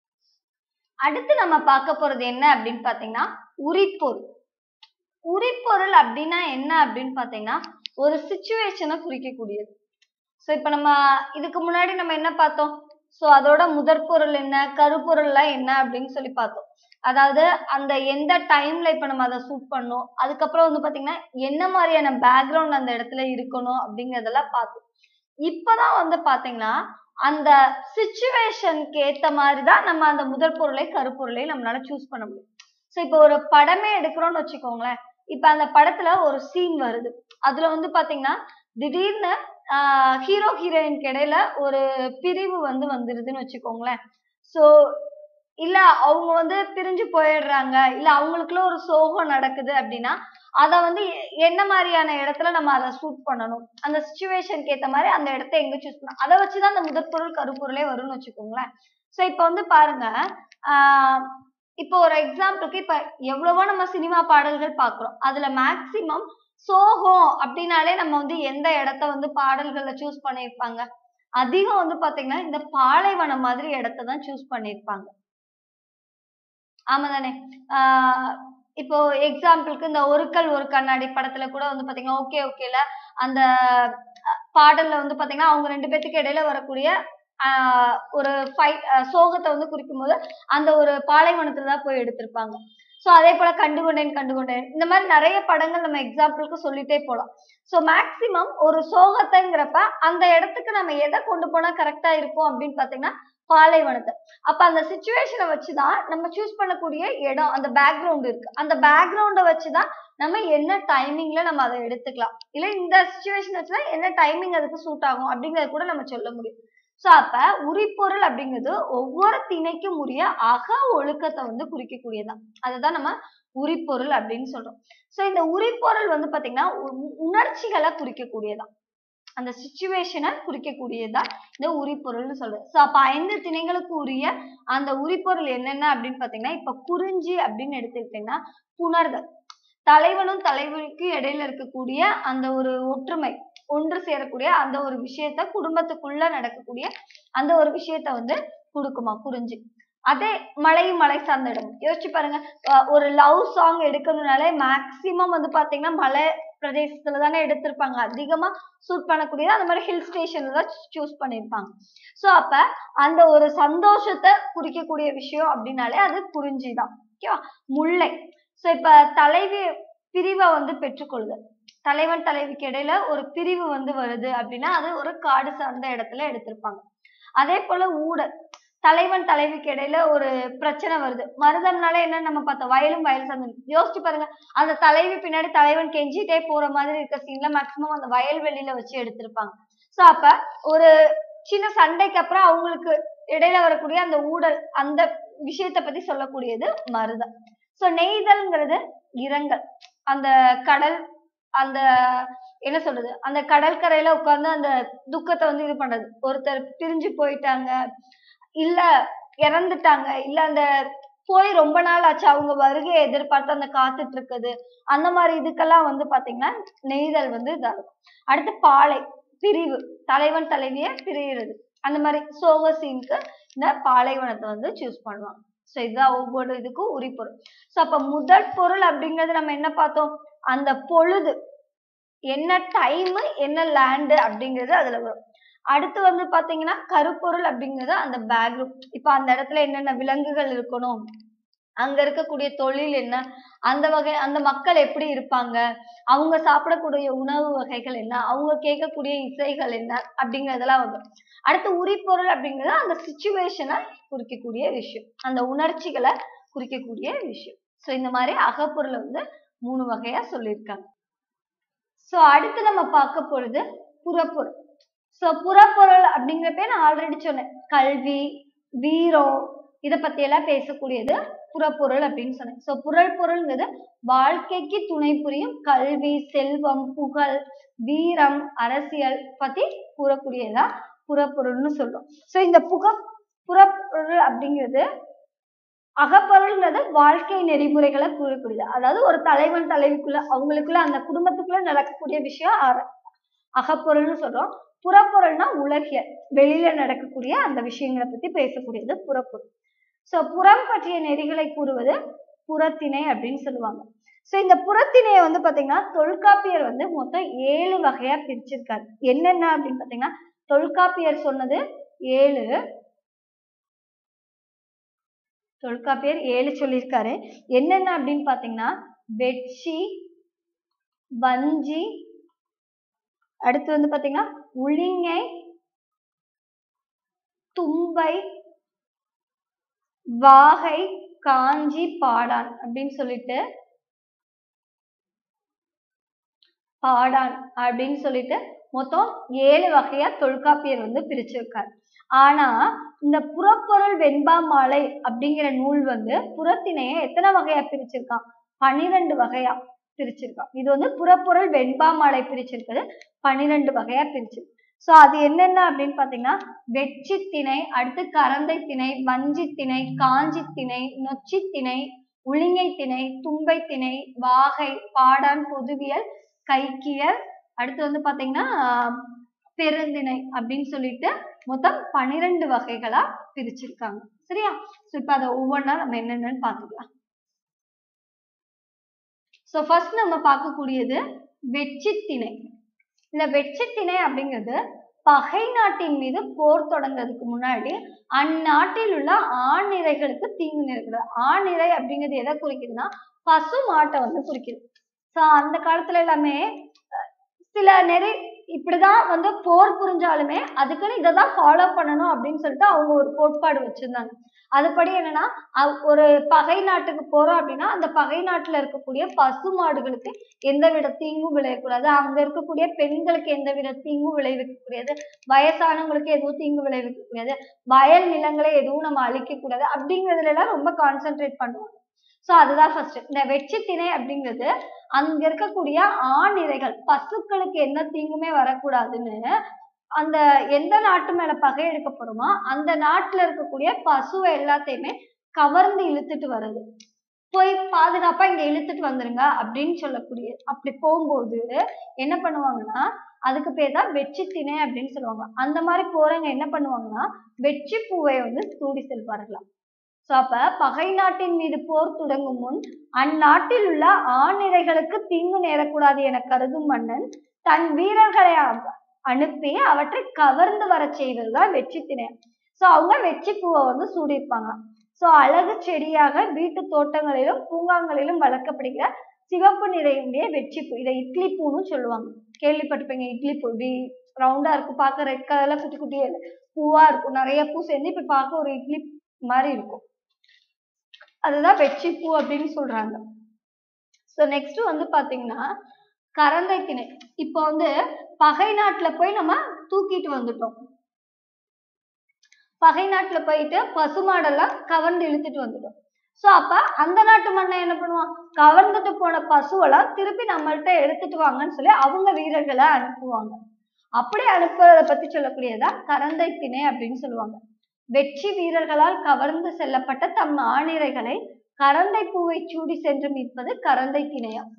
Speaker 1: அடுத்து நம்ம பார்க்க போறது என்ன அப்படின்னு பாத்தீங்கன்னா உரிப்பொருள் உரிப்பொருள் அப்படின்னா என்ன அப்படின்னு பாத்தீங்கன்னா ஒரு சுச்சுவேஷனை குறிக்கக்கூடியது ஸோ இப்போ நம்ம இதுக்கு முன்னாடி நம்ம என்ன பார்த்தோம் ஸோ அதோட முதற் பொருள் என்ன கருப்பொருள்லாம் என்ன அப்படின்னு சொல்லி பார்த்தோம் அதாவது அந்த எந்த டைம்ல இப்போ நம்ம அதை சூட் பண்ணோம் அதுக்கப்புறம் வந்து பாத்தீங்கன்னா என்ன மாதிரியான பேக்ரவுண்ட் அந்த இடத்துல இருக்கணும் அப்படிங்கறதெல்லாம் பார்த்தோம் இப்பதான் வந்து பாத்தீங்கன்னா அந்த சுச்சுவேஷனுக்கு ஏத்த மாதிரி தான் நம்ம அந்த முதற் பொருளை கருப்பொருளை நம்மளால சூஸ் பண்ண முடியும் ஸோ இப்போ ஒரு படமே எடுக்கிறோம்னு வச்சுக்கோங்களேன் இப்ப அந்த படத்துல ஒரு சீன் வருது அதுல வந்து பாத்தீங்கன்னா திடீர்னு ஹீரோ ஹீரோயினுக்கு இடையில ஒரு பிரிவு வந்து வந்துருதுன்னு வச்சுக்கோங்களேன் ஸோ இல்ல அவங்க வந்து பிரிஞ்சு போயிடுறாங்க இல்ல அவங்களுக்குள்ள ஒரு சோகம் நடக்குது அப்படின்னா அத வந்து எ- என்ன மாதிரியான இடத்துல நம்ம அதை சூட் பண்ணணும் அந்த சுச்சுவேஷனுக்கு ஏத்த மாதிரி அந்த இடத்த எங்க சூஸ் பண்ணணும் அதை வச்சுதான் அந்த முதற்பொருள் கருப்பொருளே வரும்னு வச்சுக்கோங்களேன் ஸோ இப்போ வந்து பாருங்க ஆஹ் இப்போ ஒரு எக்ஸாம்பிளுக்கு இப்ப எவ்வளவோ நம்ம சினிமா பாடல்கள் பாக்குறோம் அதுல மேக்சிமம் சோகம் அப்படின்னாலே நம்ம வந்து எந்த இடத்த வந்து பாடல்கள்ல சூஸ் பண்ணியிருப்பாங்க அதிகம் வந்து பாத்தீங்கன்னா இந்த பாலைவனம் மாதிரி இடத்த தான் சூஸ் பண்ணியிருப்பாங்க ஆமா தானே ஆஹ் இப்போ எக்ஸாம்பிளுக்கு இந்த ஒருக்கல் ஒரு கண்ணாடி படத்துல கூட வந்து பாத்தீங்கன்னா ஓகே ஓகேல அந்த அஹ், பாடல்ல வந்து பாத்தீங்கன்னா அவங்க ரெண்டு பேத்துக்கு இடையில வரக்கூடிய ஆஹ் ஒரு ஃபைட் சோகத்தை வந்து குறிக்கும் போது அந்த ஒரு பாலைவனத்துல தான் போய் எடுத்திருப்பாங்க சோ அதே போல கண்டுகொண்டேன் கண்டுகொண்டேன் இந்த மாதிரி நிறைய படங்கள் நம்ம எக்ஸாம்பிளுக்கு சொல்லிட்டே போலாம் சோ மேக்சிமம் ஒரு சோகத்தைங்கிறப்ப அந்த இடத்துக்கு நம்ம எதை கொண்டு போனா கரெக்டா இருக்கும் அப்படின்னு பாத்தீங்கன்னா பாலைவனத்தை அப்ப அந்த சுச்சுவேஷனை வச்சுதான் நம்ம சூஸ் பண்ணக்கூடிய இடம் அந்த பேக்ரவுண்ட் இருக்கு அந்த பேக்ரவுண்டை வச்சுதான் நம்ம என்ன டைமிங்ல நம்ம அதை எடுத்துக்கலாம் இல்ல இந்த சுச்சுவேஷன் வச்சுதான் என்ன டைமிங் அதுக்கு சூட் ஆகும் அப்படிங்கறது கூட நம்ம சொல்ல முடியும் சோ அப்ப உரிப்பொருள் அப்படிங்கிறது ஒவ்வொரு திணைக்கும் உரிய அக ஒழுக்கத்தை வந்து குறிக்கக்கூடியதான் அதுதான் நம்ம உரிப்பொருள் அப்படின்னு சொல்றோம் சோ இந்த உரிப்பொருள் வந்து பாத்தீங்கன்னா உ- உணர்ச்சிகளை குறிக்கக்கூடியதான் அந்த சுச்சுவேஷனை குறிக்கக்கூடியதுதான் இந்த உரிப்பொருள்னு சொல்றது சோ அப்ப ஐந்து திணைகளுக்கு உரிய அந்த உரிப்பொருள் என்னென்ன அப்படின்னு பாத்தீங்கன்னா இப்ப குறிஞ்சி அப்படின்னு எடுத்துக்கிட்டீங்கன்னா புணர்தல் தலைவனும் தலைவனுக்கு இடையில இருக்கக்கூடிய அந்த ஒரு ஒற்றுமை ஒன்று சேரக்கூடிய அந்த ஒரு விஷயத்த குடும்பத்துக்குள்ள நடக்கக்கூடிய அந்த ஒரு விஷயத்த வந்து கொடுக்குமா குறிஞ்சி அதே மலையும் மலை சார்ந்த இடம் யோசிச்சு பாருங்க அஹ் ஒரு லவ் சாங் எடுக்கணும்னாலே மேக்சிமம் வந்து பாத்தீங்கன்னா மலை பிரதேசத்துல தானே எடுத்திருப்பாங்க அதிகமா சூட் பண்ணக்கூடியது அந்த மாதிரி ஹில் ஸ்டேஷன்ல தான் சூஸ் பண்ணியிருப்பாங்க சோ அப்ப அந்த ஒரு சந்தோஷத்தை குறிக்கக்கூடிய விஷயம் அப்படின்னாலே அது குறிஞ்சி தான் ஓகேவா முல்லை சோ இப்ப தலைவி பிரிவை வந்து பெற்றுக்கொள்ளுது தலைவன் தலைவிக்கு இடையில ஒரு பிரிவு வந்து வருது அப்படின்னா அது ஒரு காடு சார்ந்த இடத்துல எடுத்திருப்பாங்க அதே போல ஊடல் தலைவன் தலைவிக்கு இடையில ஒரு பிரச்சனை வருது மருதம்னால என்ன நம்ம பார்த்தோம் வயலும் வயல் சார்ந்த யோசிச்சு பாருங்க அந்த தலைவி பின்னாடி தலைவன் கெஞ்சிட்டே போற மாதிரி இருக்க சீன்ல மேக்சிமம் அந்த வயல்வெளியில வச்சு எடுத்திருப்பாங்க சோ அப்ப ஒரு சின்ன சண்டைக்கு அப்புறம் அவங்களுக்கு இடையில வரக்கூடிய அந்த ஊடல் அந்த விஷயத்தை பத்தி சொல்லக்கூடியது மருதம் சோ நெய்தல்ங்கிறது இரங்கல் அந்த கடல் அந்த என்ன சொல்றது அந்த கடற்கரையில உட்கார்ந்து அந்த துக்கத்தை வந்து இது பண்றது ஒருத்தர் பிரிஞ்சு போயிட்டாங்க இல்ல இறந்துட்டாங்க இல்ல அந்த போய் ரொம்ப நாள் ஆச்சு அவங்க வருகையை எதிர்பார்த்து அந்த காத்துட்டு இருக்குது அந்த மாதிரி இதுக்கெல்லாம் வந்து பாத்தீங்கன்னா நெய்தல் வந்து இதாகும் அடுத்து பாலை பிரிவு தலைவன் தலைவிய பிரிகிறது அந்த மாதிரி சோக சீனுக்கு இந்த பாலைவனத்தை வந்து சூஸ் பண்ணுவாங்க ஸோ இதுதான் ஒவ்வொரு இதுக்கும் உரிப்பொருள் ஸோ அப்ப முதல் பொருள் அப்படிங்கிறது நம்ம என்ன பார்த்தோம் அந்த பொழுது என்ன டைம் என்ன லேண்டு அப்படிங்கிறது அதுல வரும் அடுத்து வந்து பாத்தீங்கன்னா கருப்பொருள் அப்படிங்கிறது அந்த பேக்ரவுண்ட் இப்ப அந்த இடத்துல என்னென்ன விலங்குகள் இருக்கணும் அங்க இருக்கக்கூடிய தொழில் என்ன அந்த வகை அந்த மக்கள் எப்படி இருப்பாங்க அவங்க சாப்பிடக்கூடிய உணவு வகைகள் என்ன அவங்க கேட்கக்கூடிய இசைகள் என்ன அப்படிங்கறதெல்லாம் வரும் அடுத்து உரிப்பொருள் அப்படிங்கிறது அந்த சுச்சுவேஷனை குறிக்கக்கூடிய விஷயம் அந்த உணர்ச்சிகளை குறிக்கக்கூடிய விஷயம் ஸோ இந்த மாதிரி அகப்பொருளை வந்து மூணு வகையா சொல்லியிருக்காங்க ஸோ அடுத்து நம்ம பார்க்க போறது புறப்பொருள் ஸோ புறப்பொருள் அப்படிங்கிறப்ப நான் ஆல்ரெடி சொன்னேன் கல்வி வீரம் இதை பத்தி எல்லாம் பேசக்கூடியது புறப்பொருள் அப்படின்னு சொன்னேன் ஸோ புறல் பொருள்ங்கிறது வாழ்க்கைக்கு துணை புரியும் கல்வி செல்வம் புகழ் வீரம் அரசியல் பத்தி கூறக்கூடியதா புறப்பொருள்னு சொல்றோம் ஸோ இந்த புக புறப்பொருள் அப்படிங்கிறது அகப்பொருள்ங்கிறது வாழ்க்கை நெறிமுறைகளை கூறக்கூடியது அதாவது ஒரு தலைவன் தலைவிக்குள்ள அவங்களுக்குள்ள அந்த குடும்பத்துக்குள்ள நடக்கக்கூடிய விஷயம் அற- அகப்பொருள்னு சொல்றோம் புறப்பொருள்னா உலகியல் வெளியில நடக்கக்கூடிய அந்த விஷயங்களை பத்தி பேசக்கூடியது புறப்பொருள் சோ புறம் பற்றிய நெறிகளை கூறுவது புறத்திணை அப்படின்னு சொல்லுவாங்க சோ இந்த புறத்திணையை வந்து பாத்தீங்கன்னா தொல்காப்பியர் வந்து மொத்தம் ஏழு வகையா பிரிச்சிருக்காரு என்னென்ன அப்படின்னு பாத்தீங்கன்னா தொல்காப்பியர் சொன்னது ஏழு தொல்காப்பியர் ஏழு சொல்லியிருக்காரு என்னென்ன அப்படின்னு பாத்தீங்கன்னா வெட்சி வஞ்சி அடுத்து வந்து பாத்தீங்கன்னா உளிங்கை தும்பை வாகை காஞ்சி பாடான் அப்படின்னு சொல்லிட்டு பாடான் அப்படின்னு சொல்லிட்டு மொத்தம் ஏழு வகையா தொல்காப்பியர் வந்து பிரிச்சிருக்காரு ஆனா இந்த புறப்பொருள் வெண்பா மாலை அப்படிங்கிற நூல் வந்து புறத்திணைய எத்தனை வகையா பிரிச்சிருக்கான் பன்னிரெண்டு வகையா பிரிச்சிருக்கான் இது வந்து புறப்பொருள் வெண்பா மாலை பிரிச்சிருக்கிறது பன்னிரெண்டு வகையா பிரிச்சிருக்கு சோ அது என்னென்ன அப்படின்னு பாத்தீங்கன்னா வெட்சி திணை அடுத்து கரந்தை திணை வஞ்சி திணை காஞ்சி திணை நொச்சி திணை உளிங்கை திணை தும்பை திணை வாகை பாடான் பொதுவியல் கைக்கியல் அடுத்து வந்து பாத்தீங்கன்னா ஆஹ், பெருந்திணை அப்படின்னு சொல்லிட்டு மொத்தம் பன்னிரெண்டு வகைகளா பிரிச்சிருக்காங்க சரியா ஸோ இப்போ அதை ஒவ்வொன்றா நம்ம என்னென்னு பார்த்துக்கலாம் ஸோ ஃபர்ஸ்ட் நம்ம பார்க்கக்கூடியது வெற்றித்திணை இந்த வெற்றித்திணை அப்படிங்கிறது பகை நாட்டின் மீது போர் தொடங்குறதுக்கு முன்னாடி அந்நாட்டில் உள்ள ஆணிரைகளுக்கு தீங்கு நேர்கிறது ஆணிரை அப்படிங்கிறது எதை குறிக்குதுன்னா பசு மாட்டை வந்து குறிக்குது ஸோ அந்த காலத்துல எல்லாமே அஹ், சில நெறி இப்படிதான் வந்து போர் புரிஞ்சாலுமே அதுக்குன்னு இதை தான் ஃபாலோ பண்ணணும் அப்படின்னு சொல்லிட்டு அவங்க ஒரு கோட்பாடு வச்சிருந்தாங்க அதுபடி என்னன்னா அவ்- ஒரு பகை நாட்டுக்கு போறோம் அப்படின்னா அந்த பகை நாட்டுல இருக்கக்கூடிய பசு மாடுகளுக்கு எந்தவித தீங்கும் விளையக்கூடாது அங்க இருக்கக்கூடிய பெண்களுக்கு எந்தவித தீங்கும் விளைவிக்கக்கூடியது வயசானவங்களுக்கு எதுவும் தீங்கு விளைவிக்கக்கூடியது வயல் நிலங்களை எதுவும் நம்ம அழிக்க கூடாது அப்படிங்கிறதுல எல்லாம் ரொம்ப கான்சென்ட்ரேட் பண்ணுவாங்க ஸோ அதுதான் ஃபர்ஸ்ட் இந்த வெற்றி திணை அப்படிங்கிறது அங்க இருக்கக்கூடிய ஆண் இறைகள் பசுக்களுக்கு எந்த தீங்குமே வரக்கூடாதுன்னு அந்த எந்த நாட்டு மேல பகை எடுக்க போறோமோ அந்த நாட்டுல இருக்கக்கூடிய பசுவை எல்லாத்தையுமே கவர்ந்து இழுத்துட்டு வர்றது போய் பாதுகாப்பா இங்க இழுத்துட்டு வந்துருங்க அப்படின்னு சொல்லக்கூடிய அப்படி போகும்போது என்ன பண்ணுவாங்கன்னா அதுக்கு பேர் தான் வெற்றி திணை அப்படின்னு சொல்லுவாங்க அந்த மாதிரி போறவங்க என்ன பண்ணுவாங்கன்னா வெற்றி பூவை வந்து சூடி செல்வார்களாம் ஸோ அப்ப பகை நாட்டின் மீது போர் தொடங்கும் முன் அந்நாட்டில் உள்ள ஆணிரைகளுக்கு தீங்கு நேரக்கூடாது என கருதும் மன்னன் தன் வீரர்களை அ- அனுப்பி அவற்றை கவர்ந்து வர செய்வதுதான் வெற்றி திணை ஸோ அவங்க வெற்றி பூவை வந்து சூடியிருப்பாங்க ஸோ அழகு செடியாக வீட்டு தோட்டங்களிலும் பூங்காங்களிலும் வளர்க்கப்படுகிற சிவப்பு நிறையுடைய வெற்றி பூ இதை இட்லி பூன்னு சொல்லுவாங்க கேள்விப்பட்டிருப்பீங்க இட்லி பூ இப்படி ரவுண்டா இருக்கும் பார்க்க ரெட் கலர்ல குட்டி குட்டி பூவா இருக்கும் நிறைய பூ சேர்ந்து இப்ப பார்க்க ஒரு இட்லி மாதிரி இருக்கும் அதுதான் வெற்றி பூ அப்படின்னு சொல்றாங்க ஸோ நெக்ஸ்ட் வந்து பாத்தீங்கன்னா கரந்தை திணை இப்போ வந்து பகை நாட்டுல போய் நம்ம தூக்கிட்டு வந்துட்டோம் பகை நாட்டுல போயிட்டு பசுமாடெல்லாம் கவர்ந்து இழுத்துட்டு வந்துட்டோம் ஸோ அப்ப அந்த நாட்டு மன்னன் என்ன பண்ணுவான் கவர்ந்துட்டு போன பசுவெல்லாம் திருப்பி நம்மள்ட்ட எடுத்துட்டு வாங்கன்னு சொல்லி அவங்க வீரர்களை அனுப்புவாங்க அப்படி அனுப்புறத பத்தி சொல்லக்கூடியதா கரந்தை திணை அப்படின்னு சொல்லுவாங்க வெற்றி வீரர்களால் கவர்ந்து செல்லப்பட்ட தம் ஆணிரைகளை கரந்தை பூவை சூடி சென்று மீட்பது கரந்தை திணையம்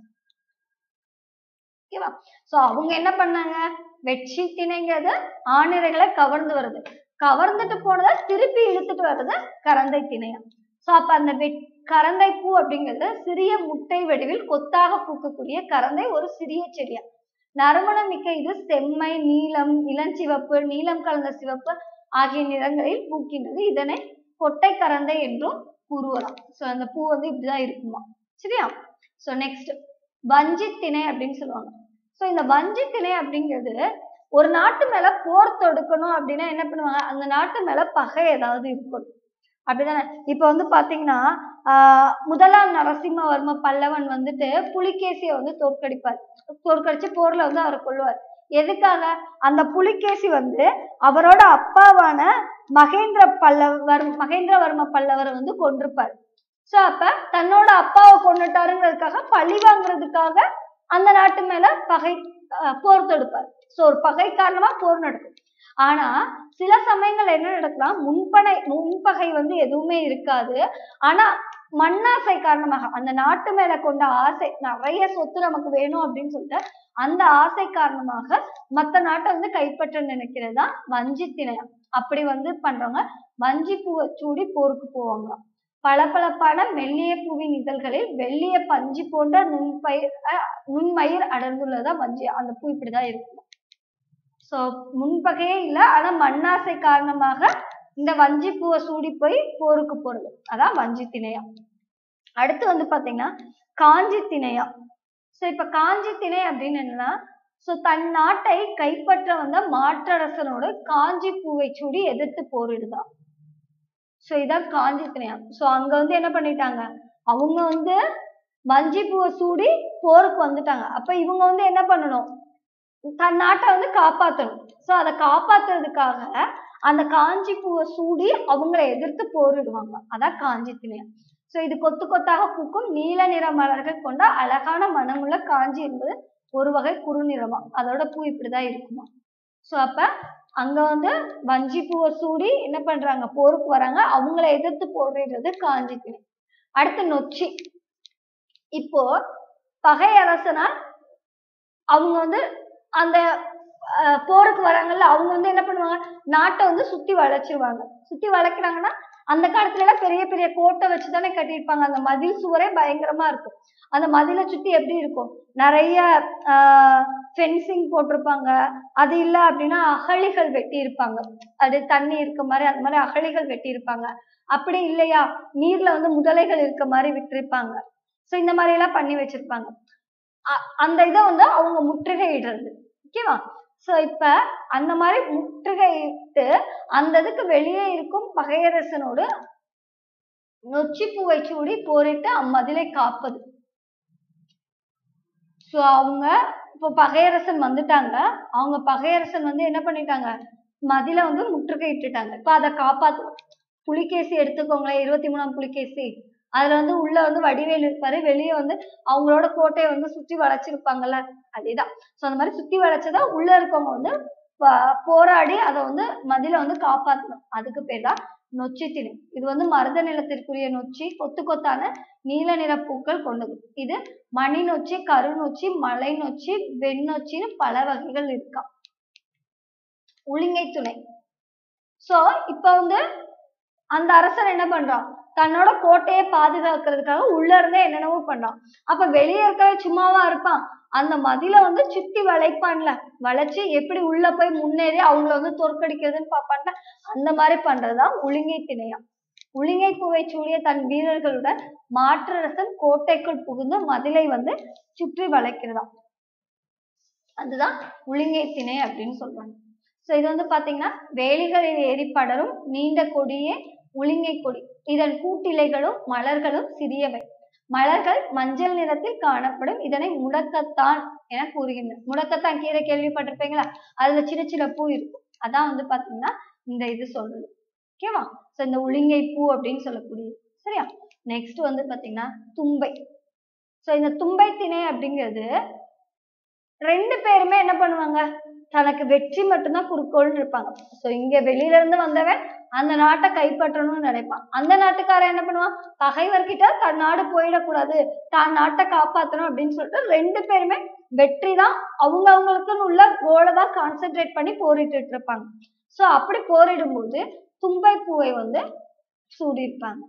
Speaker 1: ஓகேவா சோ அவங்க என்ன பண்ணாங்க வெற்றி திணைங்கிறது ஆணிரைகளை கவர்ந்து வருது கவர்ந்துட்டு போனதை திருப்பி இழுத்துட்டு வர்றது கரந்தை திணையம் சோ அப்ப அந்த வெட் கரந்தை பூ அப்படிங்கிறது சிறிய முட்டை வடிவில் கொத்தாக பூக்கக்கூடிய கரந்தை ஒரு சிறிய செடியா நறுமணம் மிக்க இது செம்மை நீலம் இளஞ்சிவப்பு நீலம் கலந்த சிவப்பு ஆகிய நிறங்களில் பூக்கின்றது இதனை கொட்டை கரந்தை என்றும் கூறுவலாம் சோ அந்த பூ வந்து இப்படிதான் இருக்குமா சரியா சோ நெக்ஸ்ட் வஞ்சி திணை அப்படின்னு சொல்லுவாங்க சோ இந்த வஞ்சி திணை அப்படிங்கிறது ஒரு நாட்டு மேல போர் தொடுக்கணும் அப்படின்னா என்ன பண்ணுவாங்க அந்த நாட்டு மேல பகை ஏதாவது இருக்கணும் அப்படிதானே இப்ப வந்து பாத்தீங்கன்னா ஆஹ் முதலாம் நரசிம்மவர்ம பல்லவன் வந்துட்டு புலிகேசியை வந்து தோற்கடிப்பார் தோற்கடிச்சு போர்ல வந்து அவரை கொல்லுவார் எதுக்காக அந்த புலிகேசி வந்து அவரோட அப்பாவான மகேந்திர பல்லவர் மகேந்திரவர்ம பல்லவரை வந்து கொண்டிருப்பார் சோ அப்ப தன்னோட அப்பாவை கொண்டுட்டாருங்கிறதுக்காக பழி வாங்குறதுக்காக அந்த நாட்டு மேல பகை அஹ், போர் தொடுப்பார் சோ ஒரு பகை காரணமா போர் நடக்கும் ஆனா சில சமயங்கள் என்ன நடக்கலாம் முன்பனை முன்பகை வந்து எதுவுமே இருக்காது ஆனா மண்ணாசை காரணமாக அந்த நாட்டு மேல கொண்ட ஆசை நிறைய சொத்து நமக்கு வேணும் அப்படின்னு சொல்லிட்டு அந்த ஆசை காரணமாக மத்த நாட்டை வந்து கைப்பற்ற நினைக்கிறதா வஞ்சி திணையம் அப்படி வந்து பண்றவங்க வஞ்சி பூவை சூடி போருக்கு போவாங்க பளபளப்பான மெல்லிய பூவின் இதழ்களில் வெள்ளிய பஞ்சு போன்ற நுண்பயிர் அஹ், நுண்மயிர் அடர்ந்துள்ளதா வஞ்சி அந்த பூ இப்படிதான் இருக்கும் சோ முன்பகையே இல்லை ஆனா மண்ணாசை காரணமாக இந்த வஞ்சி பூவை சூடி போய் போருக்கு போறது அதான் வஞ்சி திணையம் அடுத்து வந்து பாத்தீங்கன்னா காஞ்சி திணையம் சோ இப்ப காஞ்சி திணை அப்படின்னு என்னன்னா சோ தன் நாட்டை கைப்பற்ற வந்த மாற்றரசனோட காஞ்சி பூவை சூடி எதிர்த்து போரிடுதான் சோ இதான் காஞ்சி திணையம் சோ அங்க வந்து என்ன பண்ணிட்டாங்க அவங்க வந்து வஞ்சி பூவை சூடி போருக்கு வந்துட்டாங்க அப்ப இவங்க வந்து என்ன பண்ணணும் தன் நாட்டை வந்து காப்பாத்தணும் சோ அதை காப்பாத்துறதுக்காக அந்த காஞ்சி பூவை சூடி அவங்கள எதிர்த்து போரிடுவாங்க அதான் காஞ்சி திணையம் சோ இது கொத்து கொத்தாக பூக்கும் நீல நிற மலர்கள் கொண்ட அழகான மனமுள்ள காஞ்சி என்பது ஒரு வகை குறுநிறமா அதோட பூ இப்படிதான் இருக்குமா சோ அப்ப அங்க வந்து வஞ்சி பூவை சூடி என்ன பண்றாங்க போருக்கு வராங்க அவங்கள எதிர்த்து போரிடுறது காஞ்சி திணை அடுத்து நொச்சி இப்போ பகை அரசனால் அவங்க வந்து அந்த அஹ், போருக்கு வராங்கல்ல அவங்க வந்து என்ன பண்ணுவாங்க நாட்டை வந்து சுத்தி வளைச்சிருவாங்க சுத்தி வளைக்கிறாங்கன்னா அந்த காலத்துல எல்லாம் பெரிய பெரிய கோட்டை வச்சு தானே கட்டியிருப்பாங்க அந்த மதில் சுவரே பயங்கரமா இருக்கும் அந்த மதிலை சுத்தி எப்படி இருக்கும் நிறைய ஃபென்சிங் போட்டிருப்பாங்க அது இல்ல அப்படின்னா அகழிகள் வெட்டி இருப்பாங்க அது தண்ணி இருக்க மாதிரி அந்த மாதிரி அகழிகள் வெட்டி இருப்பாங்க அப்படி இல்லையா நீர்ல வந்து முதலைகள் இருக்க மாதிரி விட்டிருப்பாங்க ஸோ இந்த மாதிரி எல்லாம் பண்ணி வச்சிருப்பாங்க அ- அந்த இதை வந்து அவங்க முற்றுகையிடுறது ஓகேவா ஸோ இப்ப அந்த மாதிரி முற்றுகையிட்டு அந்த இதுக்கு வெளியே இருக்கும் பகையரசனோடு நொச்சிப்பூவை சூடி போரிட்டு அம்மதிலை காப்பது ஸோ அவங்க இப்போ பகையரசன் வந்துட்டாங்க அவங்க பகையரசன் வந்து என்ன பண்ணிட்டாங்க மதில வந்து முற்றுகையிட்டுட்டாங்க இப்போ அதை காப்பாத்தணும் புலிகேசி எடுத்துக்கோங்களேன் இருபத்தி மூணாம் புலிகேசி அதுல வந்து உள்ள வந்து வடிவேல் இருப்பாரு வெளியே வந்து அவங்களோட கோட்டையை வந்து சுத்தி வளைச்சிருப்பாங்கல்ல அதேதான் ஸோ அந்த மாதிரி சுத்தி வளைச்சதா உள்ள இருக்கவங்க வந்து ப- போராடி அதை வந்து மதில வந்து காப்பாத்தணும் அதுக்கு பேர் தான் நொச்சி திணை இது வந்து மருத நிலத்திற்குரிய நொச்சி கொத்து கொத்தான நீல நிற பூக்கள் கொண்டது இது மணி நொச்சி கரு நொச்சி மலை நொச்சி வெண்ணொச்சின்னு பல வகைகள் இருக்கா உளிங்கை துணை சோ இப்ப வந்து அந்த அரசன் என்ன பண்றான் தன்னோட கோட்டையை பாதுகாக்கிறதுக்காக உள்ள இருந்தே என்னென்னவோ பண்றான் அப்ப வெளியே இருக்கவே சும்மாவா இருப்பான் அந்த மதில வந்து சுத்தி வளைப்பான்ல வளைச்சு எப்படி உள்ள போய் முன்னேறி அவங்கள வந்து தோற்கடிக்கிறதுன்னு பாப்பான்ல அந்த மாதிரி பண்றதுதான் உளிங்கை திணையம் உளிங்கை பூவை சூடிய தன் வீரர்களுடன் மாற்றரசன் கோட்டைக்குள் புகுந்து மதிலை வந்து சுற்றி வளைக்கிறதாம் அதுதான் உளிங்கை திணை அப்படின்னு சொல்றாங்க ஸோ இது வந்து பாத்தீங்கன்னா வேலிகளில் ஏறி படரும் நீண்ட கொடியே உளிங்கை கொடி இதன் கூட்டிலைகளும் மலர்களும் சிறியவை மலர்கள் மஞ்சள் நிறத்தில் காணப்படும் இதனை முடக்கத்தான் என கூறுகின்றனர் முடக்கத்தான் கீரை கேள்விப்பட்டிருப்பீங்களா அதுல சின்ன சின்ன பூ இருக்கும் அதான் வந்து பாத்தீங்கன்னா இந்த இது சொல்றது ஓகேவா ஸோ இந்த உளிங்கை பூ அப்படின்னு சொல்லக்கூடியது சரியா நெக்ஸ்ட் வந்து பாத்தீங்கன்னா தும்பை ஸோ இந்த தும்பை திணை அப்படிங்கிறது ரெண்டு பேருமே என்ன பண்ணுவாங்க தனக்கு வெற்றி மட்டும்தான் குறிக்கோள்னு இருப்பாங்க ஸோ இங்க வெளியில இருந்து வந்தவன் அந்த நாட்டை கைப்பற்றணும்னு நினைப்பான் அந்த நாட்டுக்காரன் என்ன பண்ணுவான் பகைவர்கிட்ட தன் நாடு போயிடக்கூடாது தான் நாட்டை காப்பாற்றணும் அப்படின்னு சொல்லிட்டு ரெண்டு பேருமே வெற்றி தான் அவங்க அவங்களுக்குன்னு உள்ள கோலை தான் கான்சென்ட்ரேட் பண்ணி போரிட்டு இருப்பாங்க ஸோ அப்படி போரிடும்போது தும்பை பூவை வந்து சூடியிருப்பாங்க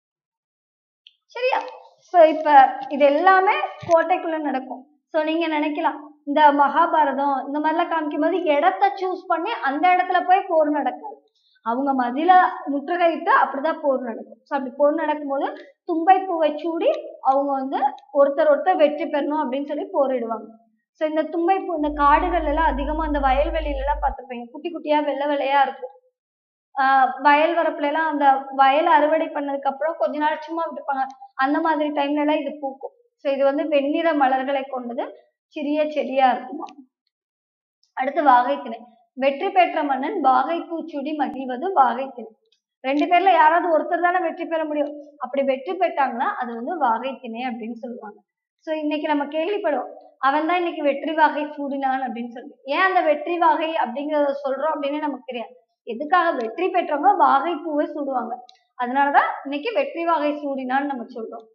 Speaker 1: சரியா ஸோ இப்ப இது எல்லாமே கோட்டைக்குள்ள நடக்கும் ஸோ நீங்க நினைக்கலாம் இந்த மகாபாரதம் இந்த மாதிரிலாம் காமிக்கும் போது இடத்த சூஸ் பண்ணி அந்த இடத்துல போய் போர் நடக்காது அவங்க மதில முற்றுகையிட்டு அப்படிதான் போர் நடக்கும் ஸோ அப்படி போர் நடக்கும்போது தும்பை பூவை சூடி அவங்க வந்து ஒருத்தர் ஒருத்தர் வெற்றி பெறணும் அப்படின்னு சொல்லி போரிடுவாங்க ஸோ இந்த தும்பை பூ இந்த காடுகள் எல்லாம் அதிகமா அந்த வயல்வெளியில எல்லாம் பார்த்துருப்பீங்க குட்டி குட்டியா வெள்ளை வெள்ளையா இருக்கும் ஆஹ் வயல் வரப்புல எல்லாம் அந்த வயல் அறுவடை பண்ணதுக்கு அப்புறம் கொஞ்ச நாள் சும்மா விட்டுப்பாங்க அந்த மாதிரி டைம்ல எல்லாம் இது பூக்கும் ஸோ இது வந்து வெண்ணிற மலர்களை கொண்டது சிறிய செடியா இருக்குமா அடுத்து வாகைத்திணை வெற்றி பெற்ற மன்னன் வாகை பூச்சூடி மகிழ்வது வாகைத்திணை ரெண்டு பேர்ல யாராவது ஒருத்தர் தானே வெற்றி பெற முடியும் அப்படி வெற்றி பெற்றாங்கன்னா அது வந்து வாகைத்திணை அப்படின்னு சொல்லுவாங்க ஸோ இன்னைக்கு நம்ம கேள்விப்படுவோம் அவன் தான் இன்னைக்கு வெற்றி வாகை சூடினான் அப்படின்னு சொல்லி ஏன் அந்த வெற்றி வாகை அப்படிங்கறத சொல்றோம் அப்படின்னு நமக்கு தெரியாது எதுக்காக வெற்றி பெற்றவங்க வாகை பூவை சூடுவாங்க அதனாலதான் இன்னைக்கு வெற்றி வாகை சூடினான்னு நம்ம சொல்றோம்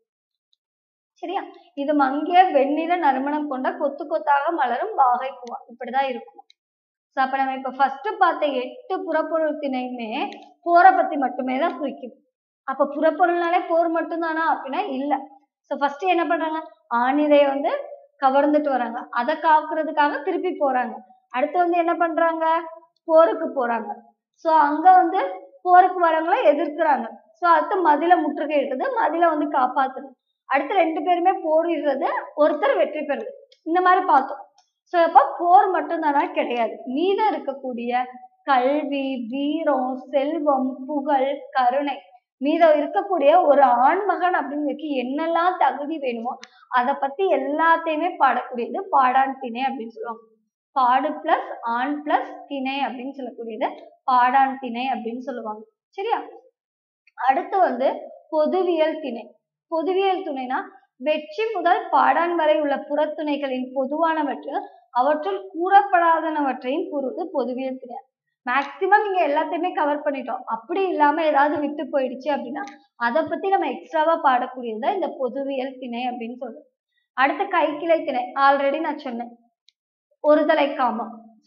Speaker 1: சரியா இது மங்கிய வெண்ணிற நறுமணம் கொண்ட கொத்து கொத்தாக மலரும் வாகை பூவா இப்படிதான் இருக்கும் ஸோ அப்ப நம்ம இப்ப ஃபர்ஸ்ட் பார்த்த எட்டு புறப்பொருள் திணையுமே போரை பத்தி மட்டுமே தான் குறிக்கும் அப்ப புறப்பொருள்னாலே போர் மட்டும்தானா அப்படின்னா இல்ல ஸோ ஃபர்ஸ்ட் என்ன பண்றாங்க ஆணிரை வந்து கவர்ந்துட்டு வராங்க அதை காக்குறதுக்காக திருப்பி போறாங்க அடுத்து வந்து என்ன பண்றாங்க போருக்கு போறாங்க ஸோ அங்க வந்து போருக்கு வரவங்கள எதிர்க்கிறாங்க ஸோ அடுத்து மதில முற்றுகையிடுறது மதில வந்து காப்பாத்துறது அடுத்து ரெண்டு பேருமே போரிடுறது ஒருத்தர் வெற்றி பெறுது இந்த மாதிரி பார்த்தோம் ஸோ அப்போ போர் மட்டும்தானா கிடையாது மீதம் இருக்கக்கூடிய கல்வி வீரம் செல்வம் புகழ் கருணை மீதம் இருக்கக்கூடிய ஒரு ஆண்மகன் அப்படிங்கிறதுக்கு என்னெல்லாம் தகுதி வேணுமோ அதை பத்தி எல்லாத்தையுமே பாடக்கூடியது பாடான் திணை அப்படின்னு சொல்லுவாங்க பாடு பிளஸ் ஆண் பிளஸ் திணை அப்படின்னு சொல்லக்கூடியது பாடான் திணை அப்படின்னு சொல்லுவாங்க சரியா அடுத்து வந்து பொதுவியல் திணை பொதுவியல் துணைனா வெற்றி முதல் பாடான் வரை உள்ள புறத்துணைகளின் பொதுவானவற்று அவற்றுள் கூறப்படாதனவற்றையும் கூறுவது பொதுவியல் திணை மேக்சிமம் இங்க எல்லாத்தையுமே கவர் பண்ணிட்டோம் அப்படி இல்லாம ஏதாவது விட்டு போயிடுச்சு அப்படின்னா அதை பத்தி நம்ம எக்ஸ்ட்ராவா பாடக்கூடியது இந்த பொதுவியல் திணை அப்படின்னு சொல்றோம் அடுத்து கைக்கிளை திணை ஆல்ரெடி நான் சொன்னேன் ஒரு தலை காமம்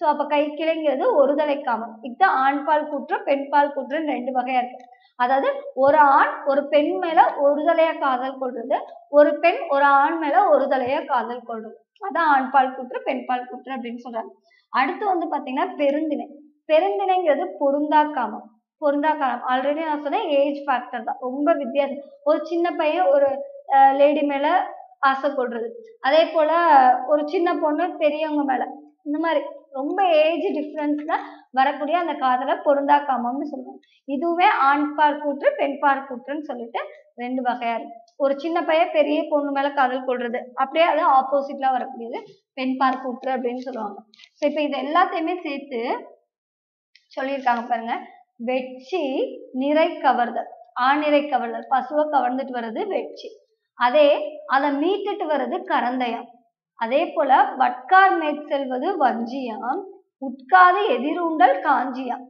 Speaker 1: ஸோ அப்ப கைக்கிளைங்கிறது ஒருதலை காமம் இதுதான் ஆண்பால் கூற்று பெண்பால் கூற்றுன்னு ரெண்டு வகையா இருக்கு அதாவது ஒரு ஆண் ஒரு பெண் மேல ஒருதலையா காதல் கொள்றது ஒரு பெண் ஒரு ஆண் மேல ஒருதலையா காதல் கொள்றது அதான் ஆண்பால் கூற்று பெண்பால் கூற்று அப்படின்னு சொல்றாங்க அடுத்து வந்து பாத்தீங்கன்னா பெருந்திணை பெருந்திணைங்கிறது பொருந்தா காமம் பொருந்தா காலம் ஆல்ரெடி நான் சொன்னேன் ஏஜ் ஃபேக்டர் தான் ரொம்ப வித்தியாசம் ஒரு சின்ன பையன் ஒரு லேடி மேல ஆசை கொள்றது அதே போல ஒரு சின்ன பொண்ணு பெரியவங்க மேல இந்த மாதிரி ரொம்ப ஏஜ் டிஃப்ரென்ஸ்ல வரக்கூடிய அந்த காதலை பொருந்தா காமம்னு சொல்லுவாங்க இதுவே ஆண் பால் கூற்று பெண் பால் கூற்றுன்னு சொல்லிட்டு ரெண்டு வகையா இருக்கு ஒரு சின்ன பையன் பெரிய பொண்ணு மேல காதல் கொள்றது அப்படியே அது ஆப்போசிட்ல வரக்கூடியது பெண் பால் கூற்று அப்படின்னு சொல்லுவாங்க ஸோ இப்போ இது எல்லாத்தையுமே சேர்த்து சொல்லியிருக்காங்க பாருங்க வெட்சி நிறை கவர்தல் ஆணிரை கவர்தல் பசுவை கவர்ந்துட்டு வர்றது வெட்சி அதே அதை மீட்டுட்டு வர்றது கரந்தயம் அதே போல வட்கார் மேற் செல்வது வஞ்சியாம் உட்காது எதிரூண்டல் காஞ்சியாம்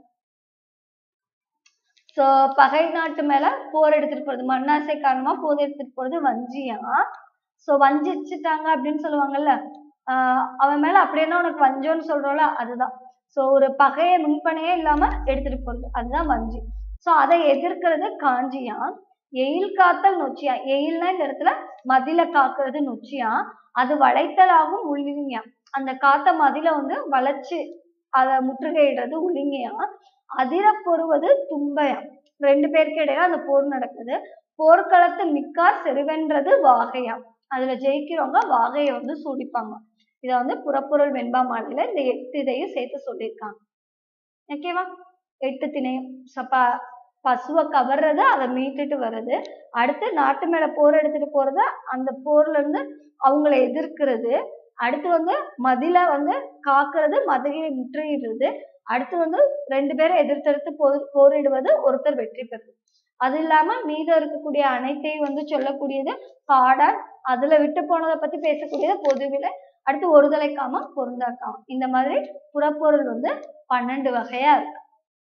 Speaker 1: சோ பகை நாட்டு மேல போர் எடுத்துட்டு போறது மண்ணாசை காரணமா போர் எடுத்துட்டு போறது வஞ்சியாம் சோ வஞ்சிச்சுட்டாங்க அப்படின்னு சொல்லுவாங்கல்ல ஆஹ் அவன் மேல அப்படின்னா உனக்கு வஞ்சோன்னு சொல்றோம்ல அதுதான் சோ ஒரு பகைய முன்பனையே இல்லாம எடுத்துட்டு போறது அதுதான் வஞ்சி சோ அதை எதிர்க்கிறது காஞ்சியா எயில் காத்தல் நொச்சியா எயில்னா இந்த இடத்துல மதில காக்குறது நொச்சியா அது வளைத்தலாகும் உள்விங்கியா அந்த காத்த மதில வந்து வளைச்சு அதை முற்றுகையிடுறது உளிங்கியா அதிர பொறுவது தும்பையா ரெண்டு பேருக்கு இடையில அந்த போர் நடக்குது போர்க்களத்து மிக்கார் செருவென்றது வாகையா அதுல ஜெயிக்கிறவங்க வாகையை வந்து சூடிப்பாங்க இதை வந்து புறப்பொருள் வெண்பா மாலையில இந்த எட்டு இதையும் சேர்த்து சொல்லியிருக்காங்க ஓகேவா எட்டு திணையும் சப்ப பசுவை கவர்றது அதை மீட்டுட்டு வர்றது அடுத்து நாட்டு மேல போர் எடுத்துட்டு போறது அந்த போர்ல இருந்து அவங்கள எதிர்க்கிறது அடுத்து வந்து மதில வந்து காக்குறது மதிலை முற்றுகிடுறது அடுத்து வந்து ரெண்டு பேரும் எதிர்த்தெடுத்து போர் போரிடுவது ஒருத்தர் வெற்றி பெறுது அது இல்லாம மீதம் இருக்கக்கூடிய அனைத்தையும் வந்து சொல்லக்கூடியது பாடான் அதுல விட்டு போனதை பத்தி பேசக்கூடியது பொதுவில அடுத்து ஒருதலை காமம் பொருந்தா காமம் இந்த மாதிரி புறப்பொருள் வந்து பன்னெண்டு வகையா இருக்கு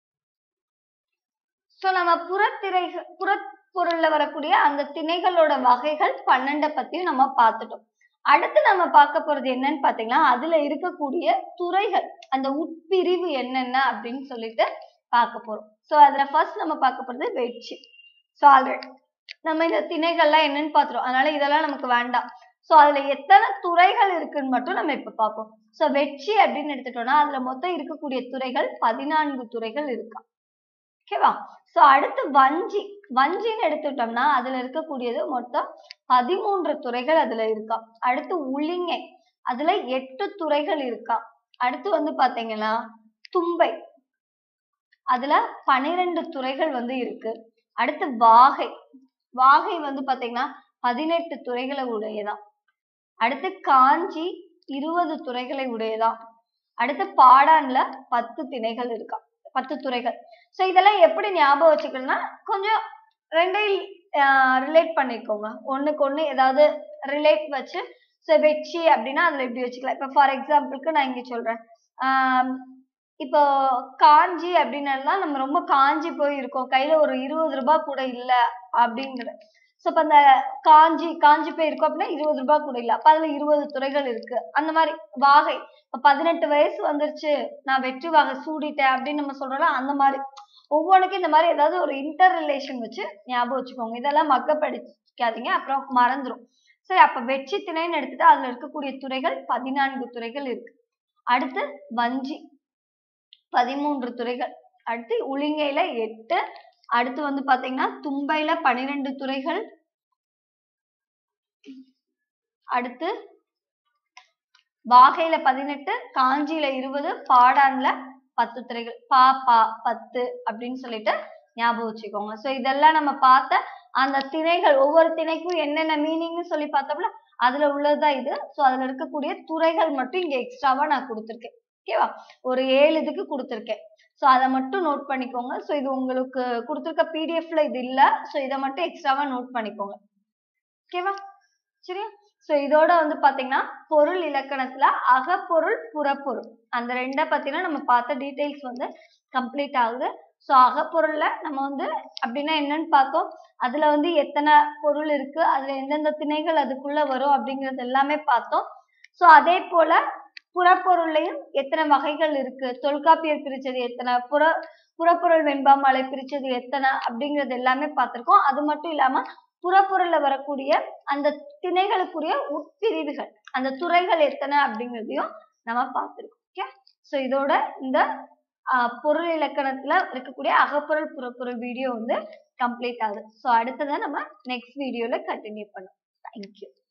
Speaker 1: சோ நம்ம புறத்திரைகள் புறப்பொருள்ல வரக்கூடிய அந்த திணைகளோட வகைகள் பன்னெண்டை பத்தியும் நம்ம பார்த்துட்டோம் அடுத்து நம்ம பார்க்க போறது என்னன்னு பாத்தீங்கன்னா அதுல இருக்கக்கூடிய துறைகள் அந்த உட்பிரிவு என்னென்ன அப்படின்னு சொல்லிட்டு பார்க்க போறோம் சோ அதுல ஃபர்ஸ்ட் நம்ம பார்க்க போறது வெட்சி ஸோ ஆல்ரெடி நம்ம இந்த திணைகள்லாம் என்னன்னு பார்த்துரும் அதனால இதெல்லாம் நமக்கு வேண்டாம் ஸோ அதுல எத்தனை துறைகள் இருக்குன்னு மட்டும் நம்ம இப்ப பார்ப்போம் ஸோ வெட்சி அப்படின்னு எடுத்துட்டோம்னா அதுல மொத்தம் இருக்கக்கூடிய துறைகள் பதினான்கு துறைகள் இருக்கா ஓகேவா ஸோ அடுத்து வஞ்சி வஞ்சின்னு எடுத்துட்டோம்னா அதுல இருக்கக்கூடியது மொத்தம் பதிமூன்று துறைகள் அதுல இருக்கா அடுத்து உளிங்கை அதுல எட்டு துறைகள் இருக்கா அடுத்து வந்து பாத்தீங்கன்னா தும்பை அதுல பனிரெண்டு துறைகள் வந்து இருக்கு அடுத்து வாகை வாகை வந்து பாத்தீங்கன்னா பதினெட்டு துறைகளை உடையதான் அடுத்து காஞ்சி இருபது துறைகளை உடையதான் அடுத்து பாடான்ல பத்து திணைகள் இருக்கா பத்து துறைகள் ஸோ இதெல்லாம் எப்படி ஞாபகம் வச்சுக்கணும்னா கொஞ்சம் ரெண்டையும் ரிலேட் பண்ணிக்கோங்க ஒண்ணுக்கு ஒண்ணு ஏதாவது ரிலேட் வச்சு ஸோ வெச்சி அப்படின்னா அதுல எப்படி வச்சுக்கலாம் இப்போ ஃபார் எக்ஸாம்பிளுக்கு நான் இங்க சொல்றேன் ஆஹ் இப்போ காஞ்சி அப்படின்னலாம் நம்ம ரொம்ப காஞ்சி போய் இருக்கோம் கையில ஒரு இருபது ரூபாய் கூட இல்ல அப்படிங்கிற ஸோ இப்போ அந்த காஞ்சி காஞ்சி போய் இருக்கோம் அப்படின்னா இருபது ரூபாய் கூட இல்லை அப்போ அதுல இருபது துறைகள் இருக்கு அந்த மாதிரி வாகை இப்போ பதினெட்டு வயசு வந்துருச்சு நான் வெற்றி வாகை சூடிட்டேன் அப்படின்னு நம்ம சொல்றோம்ல அந்த மாதிரி ஒவ்வொன்றுக்கும் இந்த மாதிரி ஏதாவது ஒரு இன்டர் ரிலேஷன் வச்சு ஞாபகம் வச்சுக்கோங்க இதெல்லாம் மக்கப்படுத்திக்காதீங்க அப்புறம் மறந்துடும் சரி அப்ப வெற்றி திணைன்னு எடுத்துட்டு அதுல இருக்கக்கூடிய துறைகள் பதினான்கு துறைகள் இருக்கு அடுத்து வஞ்சி பதிமூன்று துறைகள் அடுத்து உளிங்கையில எட்டு அடுத்து வந்து பாத்தீங்கன்னா தும்பையில பனிரெண்டு துறைகள் அடுத்து வாகையில பதினெட்டு காஞ்சியில இருபது பாடான்ல பத்து துறைகள் பா பா பத்து அப்படின்னு சொல்லிட்டு ஞாபகம் வச்சுக்கோங்க சோ இதெல்லாம் நம்ம பார்த்த அந்த திணைகள் ஒவ்வொரு திணைக்கும் என்னென்ன மீனிங்னு சொல்லி பார்த்தோம்ல அதுல உள்ளதுதான் இது சோ அதுல இருக்கக்கூடிய துறைகள் மட்டும் இங்க எக்ஸ்ட்ராவா நான் கொடுத்துருக்கேன் ஓகேவா ஒரு ஏழு இதுக்கு கொடுத்துருக்கேன் ஸோ அதை மட்டும் நோட் பண்ணிக்கோங்க ஸோ இது உங்களுக்கு கொடுத்துருக்க பிடிஎஃப்ல இது இல்லை ஸோ இதை மட்டும் எக்ஸ்ட்ராவா நோட் பண்ணிக்கோங்க ஓகேவா சரியா ஸோ இதோட வந்து பாத்தீங்கன்னா பொருள் இலக்கணத்துல அகப்பொருள் புறப்பொருள் அந்த ரெண்டை பத்தினா நம்ம பார்த்த டீடைல்ஸ் வந்து கம்ப்ளீட் ஆகுது ஸோ அகப்பொருள்ல நம்ம வந்து அப்படின்னா என்னன்னு பார்த்தோம் அதுல வந்து எத்தனை பொருள் இருக்கு அதுல எந்தெந்த திணைகள் அதுக்குள்ள வரும் அப்படிங்கிறது எல்லாமே பார்த்தோம் ஸோ அதே போல புறப்பொருள்லையும் எத்தனை வகைகள் இருக்கு தொல்காப்பியர் பிரிச்சது எத்தனை புற புறப்பொருள் வெண்பாமாலை பிரிச்சது எத்தனை அப்படிங்கிறது எல்லாமே பார்த்திருக்கோம் அது மட்டும் இல்லாம புறப்பொருள்ல வரக்கூடிய அந்த திணைகளுக்குரிய உட்பிரிவுகள் அந்த துறைகள் எத்தனை அப்படிங்கிறதையும் நம்ம பார்த்திருக்கோம் ஓகே ஸோ இதோட இந்த ஆஹ் பொருள் இலக்கணத்துல இருக்கக்கூடிய அகப்பொருள் புறப்பொருள் வீடியோ வந்து கம்ப்ளீட் ஆகுது ஸோ அடுத்ததை நம்ம நெக்ஸ்ட் வீடியோல கண்டினியூ பண்ணுவோம் தேங்க்யூ